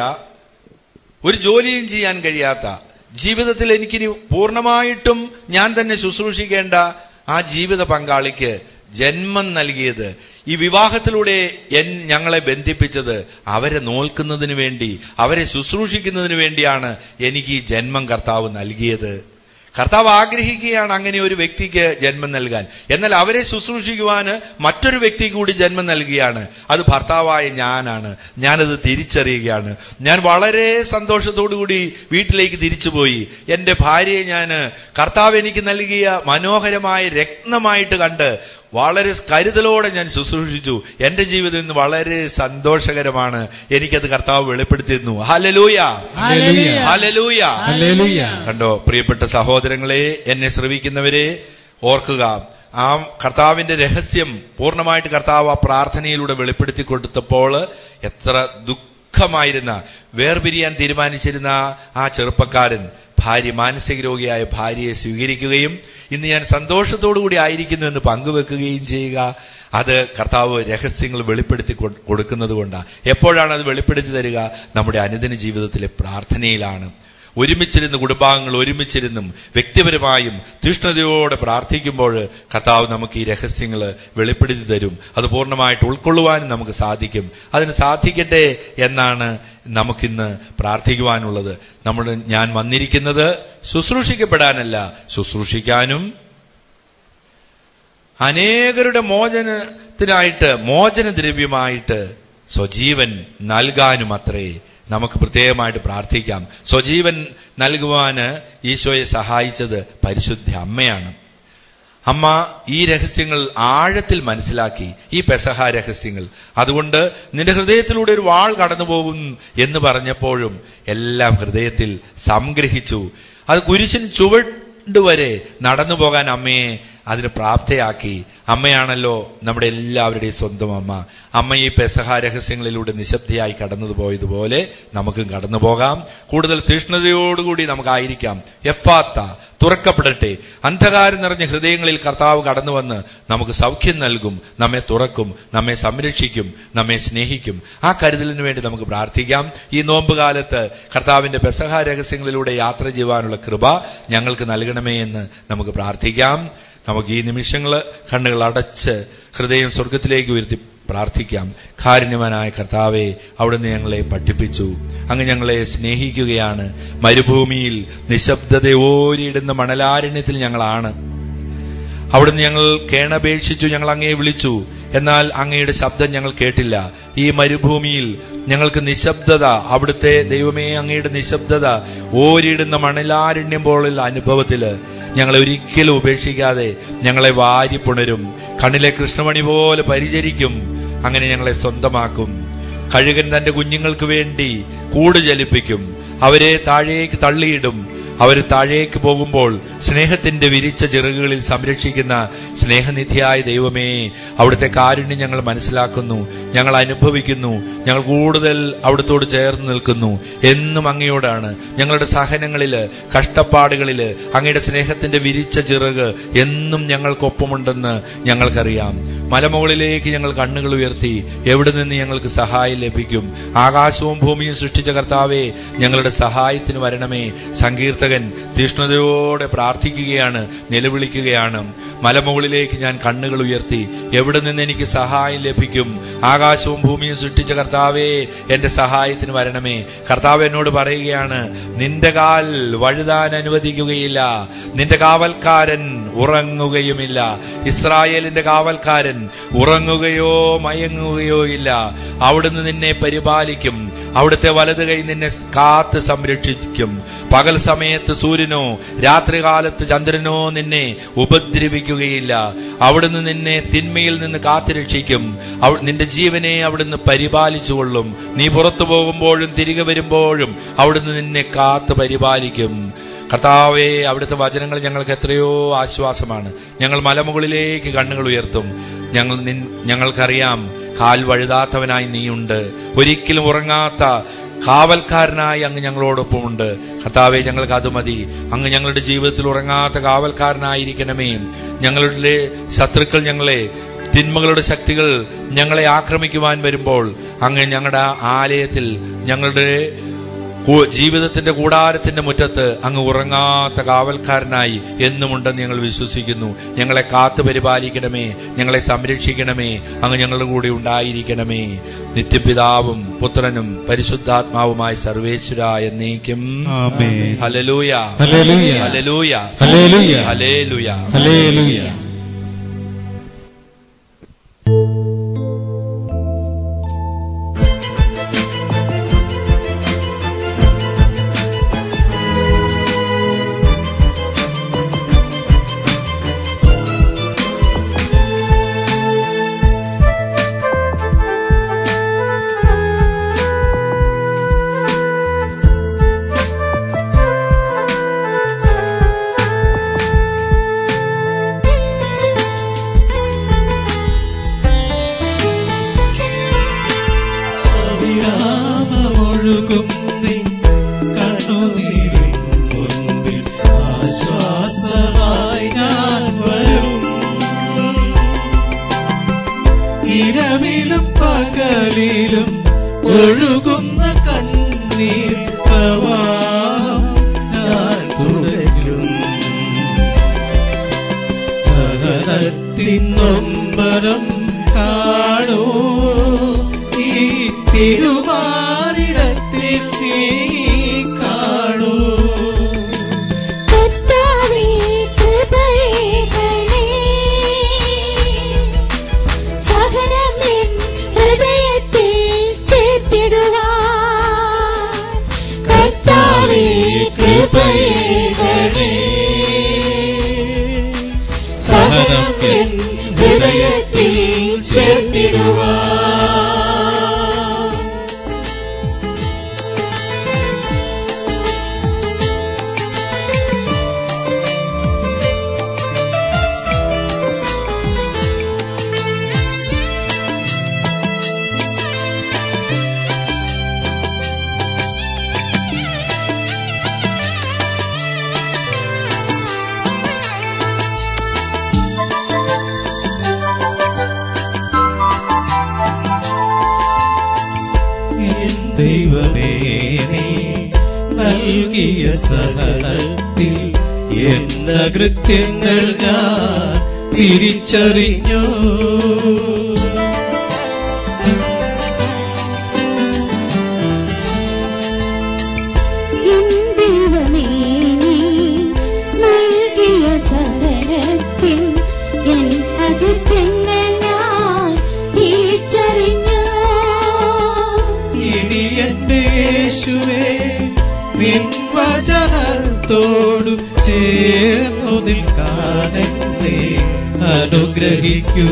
ഒരു ജോലിയും ചെയ്യാൻ കഴിയാത്ത ജീവിതത്തിൽ എനിക്കിനി പൂർണ്ണമായിട്ടും ഞാൻ തന്നെ ശുശ്രൂഷിക്കേണ്ട ആ ജീവിത പങ്കാളിക്ക് ജന്മം നൽകിയത് ഈ വിവാഹത്തിലൂടെ എൻ ഞങ്ങളെ ബന്ധിപ്പിച്ചത് അവരെ നോൽക്കുന്നതിന് വേണ്ടി അവരെ ശുശ്രൂഷിക്കുന്നതിന് വേണ്ടിയാണ് എനിക്ക് ഈ ജന്മം കർത്താവ് നൽകിയത് കർത്താവ് ആഗ്രഹിക്കുകയാണ് അങ്ങനെ ഒരു വ്യക്തിക്ക് ജന്മം നൽകാൻ എന്നാൽ അവരെ ശുശ്രൂഷിക്കുവാന് മറ്റൊരു വ്യക്തി കൂടി ജന്മം നൽകുകയാണ് അത് ഭർത്താവായ ഞാനാണ് ഞാനത് തിരിച്ചറിയുകയാണ് ഞാൻ വളരെ സന്തോഷത്തോടു കൂടി വീട്ടിലേക്ക് തിരിച്ചുപോയി എൻ്റെ ഭാര്യയെ ഞാൻ കർത്താവ് എനിക്ക് നൽകിയ മനോഹരമായ രത്നമായിട്ട് കണ്ട് വളരെ കരുതലോടെ ഞാൻ ശുശ്രൂഷിച്ചു എൻ്റെ ജീവിതം ഇന്ന് വളരെ സന്തോഷകരമാണ് എനിക്കത് കർത്താവ് വെളിപ്പെടുത്തിയിരുന്നു ഹലലൂയ ഹല്ലേലൂയ ഹലലൂയ ഹല്ലേലൂയ കണ്ടോ പ്രിയപ്പെട്ട സഹോദരങ്ങളെ എന്നെ ശ്രവിക്കുന്നവരെ ഓർക്കുക ആ കർത്താവിന്റെ രഹസ്യം പൂർണ്ണമായിട്ട് കർത്താവ് ആ പ്രാർത്ഥനയിലൂടെ വെളിപ്പെടുത്തി കൊടുത്തപ്പോൾ എത്ര ദുഃഖമായിരുന്ന വേർപിരിയാൻ തീരുമാനിച്ചിരുന്ന ആ ചെറുപ്പക്കാരൻ ഭാര്യ മാനസിക രോഗിയായ ഭാര്യയെ സ്വീകരിക്കുകയും ഇന്ന് ഞാൻ സന്തോഷത്തോടു കൂടി ആയിരിക്കുന്നു എന്ന് പങ്കുവെക്കുകയും ചെയ്യുക അത് കർത്താവ് രഹസ്യങ്ങൾ വെളിപ്പെടുത്തി കൊ- കൊടുക്കുന്നത് കൊണ്ടാണ് എപ്പോഴാണ് അത് വെളിപ്പെടുത്തി തരിക നമ്മുടെ അനുദിന ജീവിതത്തിലെ പ്രാർത്ഥനയിലാണ് ഒരുമിച്ചിരുന്ന് കുടുംബാംഗങ്ങൾ ഒരുമിച്ചിരുന്നും വ്യക്തിപരമായും തീഷ്ണതയോടെ പ്രാർത്ഥിക്കുമ്പോൾ കർത്താവ് നമുക്ക് ഈ രഹസ്യങ്ങൾ വെളിപ്പെടുത്തി തരും അത് പൂർണ്ണമായിട്ട് ഉൾക്കൊള്ളുവാനും നമുക്ക് സാധിക്കും അതിന് സാധിക്കട്ടെ എന്നാണ് നമുക്കിന്ന് പ്രാർത്ഥിക്കുവാനുള്ളത് നമ്മൾ ഞാൻ വന്നിരിക്കുന്നത് ശുശ്രൂഷിക്കപ്പെടാനല്ല ശുശ്രൂഷിക്കാനും അനേകരുടെ മോചന മോചനത്തിനായിട്ട് മോചനദ്രവ്യമായിട്ട് സ്വജീവൻ നൽകാനും അത്രേ നമുക്ക് പ്രത്യേകമായിട്ട് പ്രാർത്ഥിക്കാം സ്വജീവൻ നൽകുവാന് ഈശോയെ സഹായിച്ചത് പരിശുദ്ധ അമ്മയാണ് അമ്മ ഈ രഹസ്യങ്ങൾ ആഴത്തിൽ മനസ്സിലാക്കി ഈ പെസഹ രഹസ്യങ്ങൾ അതുകൊണ്ട് നിന്റെ ഹൃദയത്തിലൂടെ ഒരു വാൾ കടന്നു പോകും എന്ന് പറഞ്ഞപ്പോഴും എല്ലാം ഹൃദയത്തിൽ സംഗ്രഹിച്ചു അത് കുരിശിൻ ചുവടുവരെ നടന്നു പോകാൻ അമ്മയെ അതിന് പ്രാപ്തയാക്കി അമ്മയാണല്ലോ നമ്മുടെ എല്ലാവരുടെയും സ്വന്തം അമ്മ അമ്മ ഈ പെസഹ രഹസ്യങ്ങളിലൂടെ നിശബ്ദയായി കടന്നു പോയതുപോലെ നമുക്കും കടന്നു പോകാം കൂടുതൽ തീഷ്ണതയോടുകൂടി നമുക്കായിരിക്കാം എഫാത്ത തുറക്കപ്പെടട്ടെ അന്ധകാരം നിറഞ്ഞ ഹൃദയങ്ങളിൽ കർത്താവ് കടന്നു വന്ന് നമുക്ക് സൗഖ്യം നൽകും നമ്മെ തുറക്കും നമ്മെ സംരക്ഷിക്കും നമ്മെ സ്നേഹിക്കും ആ കരുതലിന് വേണ്ടി നമുക്ക് പ്രാർത്ഥിക്കാം ഈ നോമ്പ് കാലത്ത് കർത്താവിന്റെ പെസഹ രഹസ്യങ്ങളിലൂടെ യാത്ര ചെയ്യുവാനുള്ള കൃപ ഞങ്ങൾക്ക് നൽകണമേ എന്ന് നമുക്ക് പ്രാർത്ഥിക്കാം നമുക്ക് ഈ നിമിഷങ്ങൾ കണ്ണുകൾ അടച്ച് ഹൃദയം സ്വർഗത്തിലേക്ക് ഉയർത്തി പ്രാർത്ഥിക്കാം കാരുണ്യവാനായ കർത്താവെ അവിടുന്ന് ഞങ്ങളെ പഠിപ്പിച്ചു അങ്ങ് ഞങ്ങളെ സ്നേഹിക്കുകയാണ് മരുഭൂമിയിൽ നിശബ്ദതയോരിടുന്ന മണലാരണ്യത്തിൽ ഞങ്ങളാണ് അവിടുന്ന് ഞങ്ങൾ കേണപേക്ഷിച്ചു ഞങ്ങൾ അങ്ങയെ വിളിച്ചു എന്നാൽ അങ്ങയുടെ ശബ്ദം ഞങ്ങൾ കേട്ടില്ല ഈ മരുഭൂമിയിൽ ഞങ്ങൾക്ക് നിശബ്ദത അവിടുത്തെ ദൈവമേ അങ്ങയുടെ നിശബ്ദത ഓരിടുന്ന മണലാരണ്യം പോലുള്ള അനുഭവത്തില് ഞങ്ങളെ ഒരിക്കലും ഉപേക്ഷിക്കാതെ ഞങ്ങളെ വാരിപ്പുണരും കണ്ണിലെ കൃഷ്ണമണി പോലെ പരിചരിക്കും അങ്ങനെ ഞങ്ങളെ സ്വന്തമാക്കും കഴുകൻ തന്റെ കുഞ്ഞുങ്ങൾക്ക് വേണ്ടി കൂട് ചലിപ്പിക്കും അവരെ താഴേക്ക് തള്ളിയിടും അവർ താഴേക്ക് പോകുമ്പോൾ സ്നേഹത്തിന്റെ വിരിച്ച ചിറകുകളിൽ സംരക്ഷിക്കുന്ന സ്നേഹനിധിയായ ദൈവമേ അവിടുത്തെ കാരുണ്യം ഞങ്ങൾ മനസ്സിലാക്കുന്നു ഞങ്ങൾ അനുഭവിക്കുന്നു ഞങ്ങൾ കൂടുതൽ അവിടുത്തോട് ചേർന്ന് നിൽക്കുന്നു എന്നും അങ്ങയോടാണ് ഞങ്ങളുടെ സഹനങ്ങളില് കഷ്ടപ്പാടുകളില് അങ്ങയുടെ സ്നേഹത്തിന്റെ വിരിച്ച ചിറക് എന്നും ഞങ്ങൾക്കൊപ്പമുണ്ടെന്ന് ഞങ്ങൾക്കറിയാം മലമുകളിലേക്ക് ഞങ്ങൾ കണ്ണുകൾ ഉയർത്തി എവിടെ നിന്ന് ഞങ്ങൾക്ക് സഹായം ലഭിക്കും ആകാശവും ഭൂമിയും സൃഷ്ടിച്ച കർത്താവെ ഞങ്ങളുടെ സഹായത്തിന് വരണമേ സങ്കീർത്തകൻ തീഷ്ണതയോടെ പ്രാർത്ഥിക്കുകയാണ് നിലവിളിക്കുകയാണ് മലമുകളിലേക്ക് ഞാൻ കണ്ണുകൾ ഉയർത്തി എവിടെ നിന്ന് എനിക്ക് സഹായം ലഭിക്കും ആകാശവും ഭൂമിയും സൃഷ്ടിച്ച കർത്താവേ എന്റെ സഹായത്തിന് വരണമേ കർത്താവ് എന്നോട് പറയുകയാണ് നിന്റെ കാൽ വഴുതാൻ അനുവദിക്കുകയില്ല നിന്റെ കാവൽക്കാരൻ ഉറങ്ങുകയുമില്ല ഇസ്രായേലിന്റെ കാവൽക്കാരൻ ഉറങ്ങുകയോ മയങ്ങുകയോ ഇല്ല അവിടുന്ന് നിന്നെ പരിപാലിക്കും അവിടുത്തെ വലത് കൈ നിന്നെ കാത്ത് സംരക്ഷിക്കും പകൽ സമയത്ത് സൂര്യനോ രാത്രികാലത്ത് ചന്ദ്രനോ നിന്നെ ഉപദ്രവിക്കുകയില്ല അവിടുന്ന് നിന്നെ തിന്മയിൽ നിന്ന് കാത്തുരക്ഷിക്കും അവ- നിന്റെ ജീവനെ അവിടുന്ന് പരിപാലിച്ചുകൊള്ളും നീ പുറത്തു പോകുമ്പോഴും തിരികെ വരുമ്പോഴും അവിടുന്ന് നിന്നെ കാത്ത് പരിപാലിക്കും കർത്താവേ അവിടുത്തെ വചനങ്ങൾ ഞങ്ങൾക്ക് എത്രയോ ആശ്വാസമാണ് ഞങ്ങൾ മലമുകളിലേക്ക് കണ്ണുകൾ ഉയർത്തും ഞങ്ങൾ നിൻ ഞങ്ങൾക്കറിയാം കാൽ വഴുതാത്തവനായി നീയുണ്ട് ഒരിക്കലും ഉറങ്ങാത്ത കാവൽക്കാരനായി അങ്ങ് ഞങ്ങളോടൊപ്പമുണ്ട് കർത്താവെ ഞങ്ങൾക്ക് അത് മതി അങ്ങ് ഞങ്ങളുടെ ജീവിതത്തിൽ ഉറങ്ങാത്ത കാവൽക്കാരനായിരിക്കണമേ ഞങ്ങളുടെ ശത്രുക്കൾ ഞങ്ങളെ തിന്മകളുടെ ശക്തികൾ ഞങ്ങളെ ആക്രമിക്കുവാൻ വരുമ്പോൾ അങ്ങ് ഞങ്ങളുടെ ആലയത്തിൽ ഞങ്ങളുടെ കൂ- ജീവിതത്തിന്റെ കൂടാരത്തിന്റെ മുറ്റത്ത് അങ്ങ് ഉറങ്ങാത്ത കാവൽക്കാരനായി എന്നുമുണ്ടെന്ന് ഞങ്ങൾ വിശ്വസിക്കുന്നു ഞങ്ങളെ കാത്തു പരിപാലിക്കണമേ ഞങ്ങളെ സംരക്ഷിക്കണമേ അങ്ങ് ഞങ്ങളുടെ കൂടെ ഉണ്ടായിരിക്കണമേ നിത്യപിതാവും പുത്രനും പരിശുദ്ധാത്മാവുമായി സർവേശ്വര എന്നേക്കും ആമേൻ. ഹലലൂയ ഹല്ലേലൂയ. ഹലലൂയ ഹല്ലേലൂയ. ഹല്ലേലൂയ ഹല്ലേലൂയ ും കൃപയേകണേ സഹനം എൻ ഹൃദയത്തിൽ ചേർത്തിടുവാൻ എൻ ദൈവമേ നീ നൽകിയ സഹനത്തിൽ എന്ന കൃത്യങ്ങൾ ഞാൻ തിരിച്ചറിഞ്ഞു എൻ ദൈവമേ നീ നൽകിയ സഹനത്തിൽ എൻ അകൃത്യങ്ങൾ ഞാൻ തിരിച്ചറിഞ്ഞു ഇനി എന്റെ യേശുവേ നിൻ വചനത്തോടു ചേർന്നു നിൽക്കാനെന്നെ അനുഗ്രഹിക്കൂ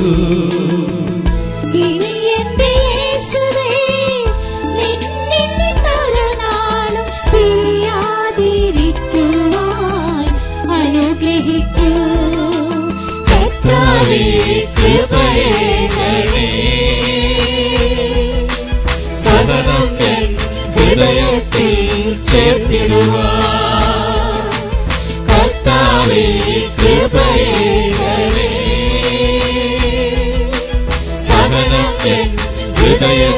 ഇനി എന്റെ യേശുവേ നിന്നിൽ നിന്നൊരു നാളും പിരിയാതിരിക്കുവാൻ അനുഗ്രഹിക്കൂ കർത്താവേ കൃപയേകണേ സഹനം എൻ ഹൃദയത്തിൽ ചേർത്തിടുവാൻ കർത്താവേ കൃപയേകണേ സഹനം എൻ ഹൃദയത്തിൽ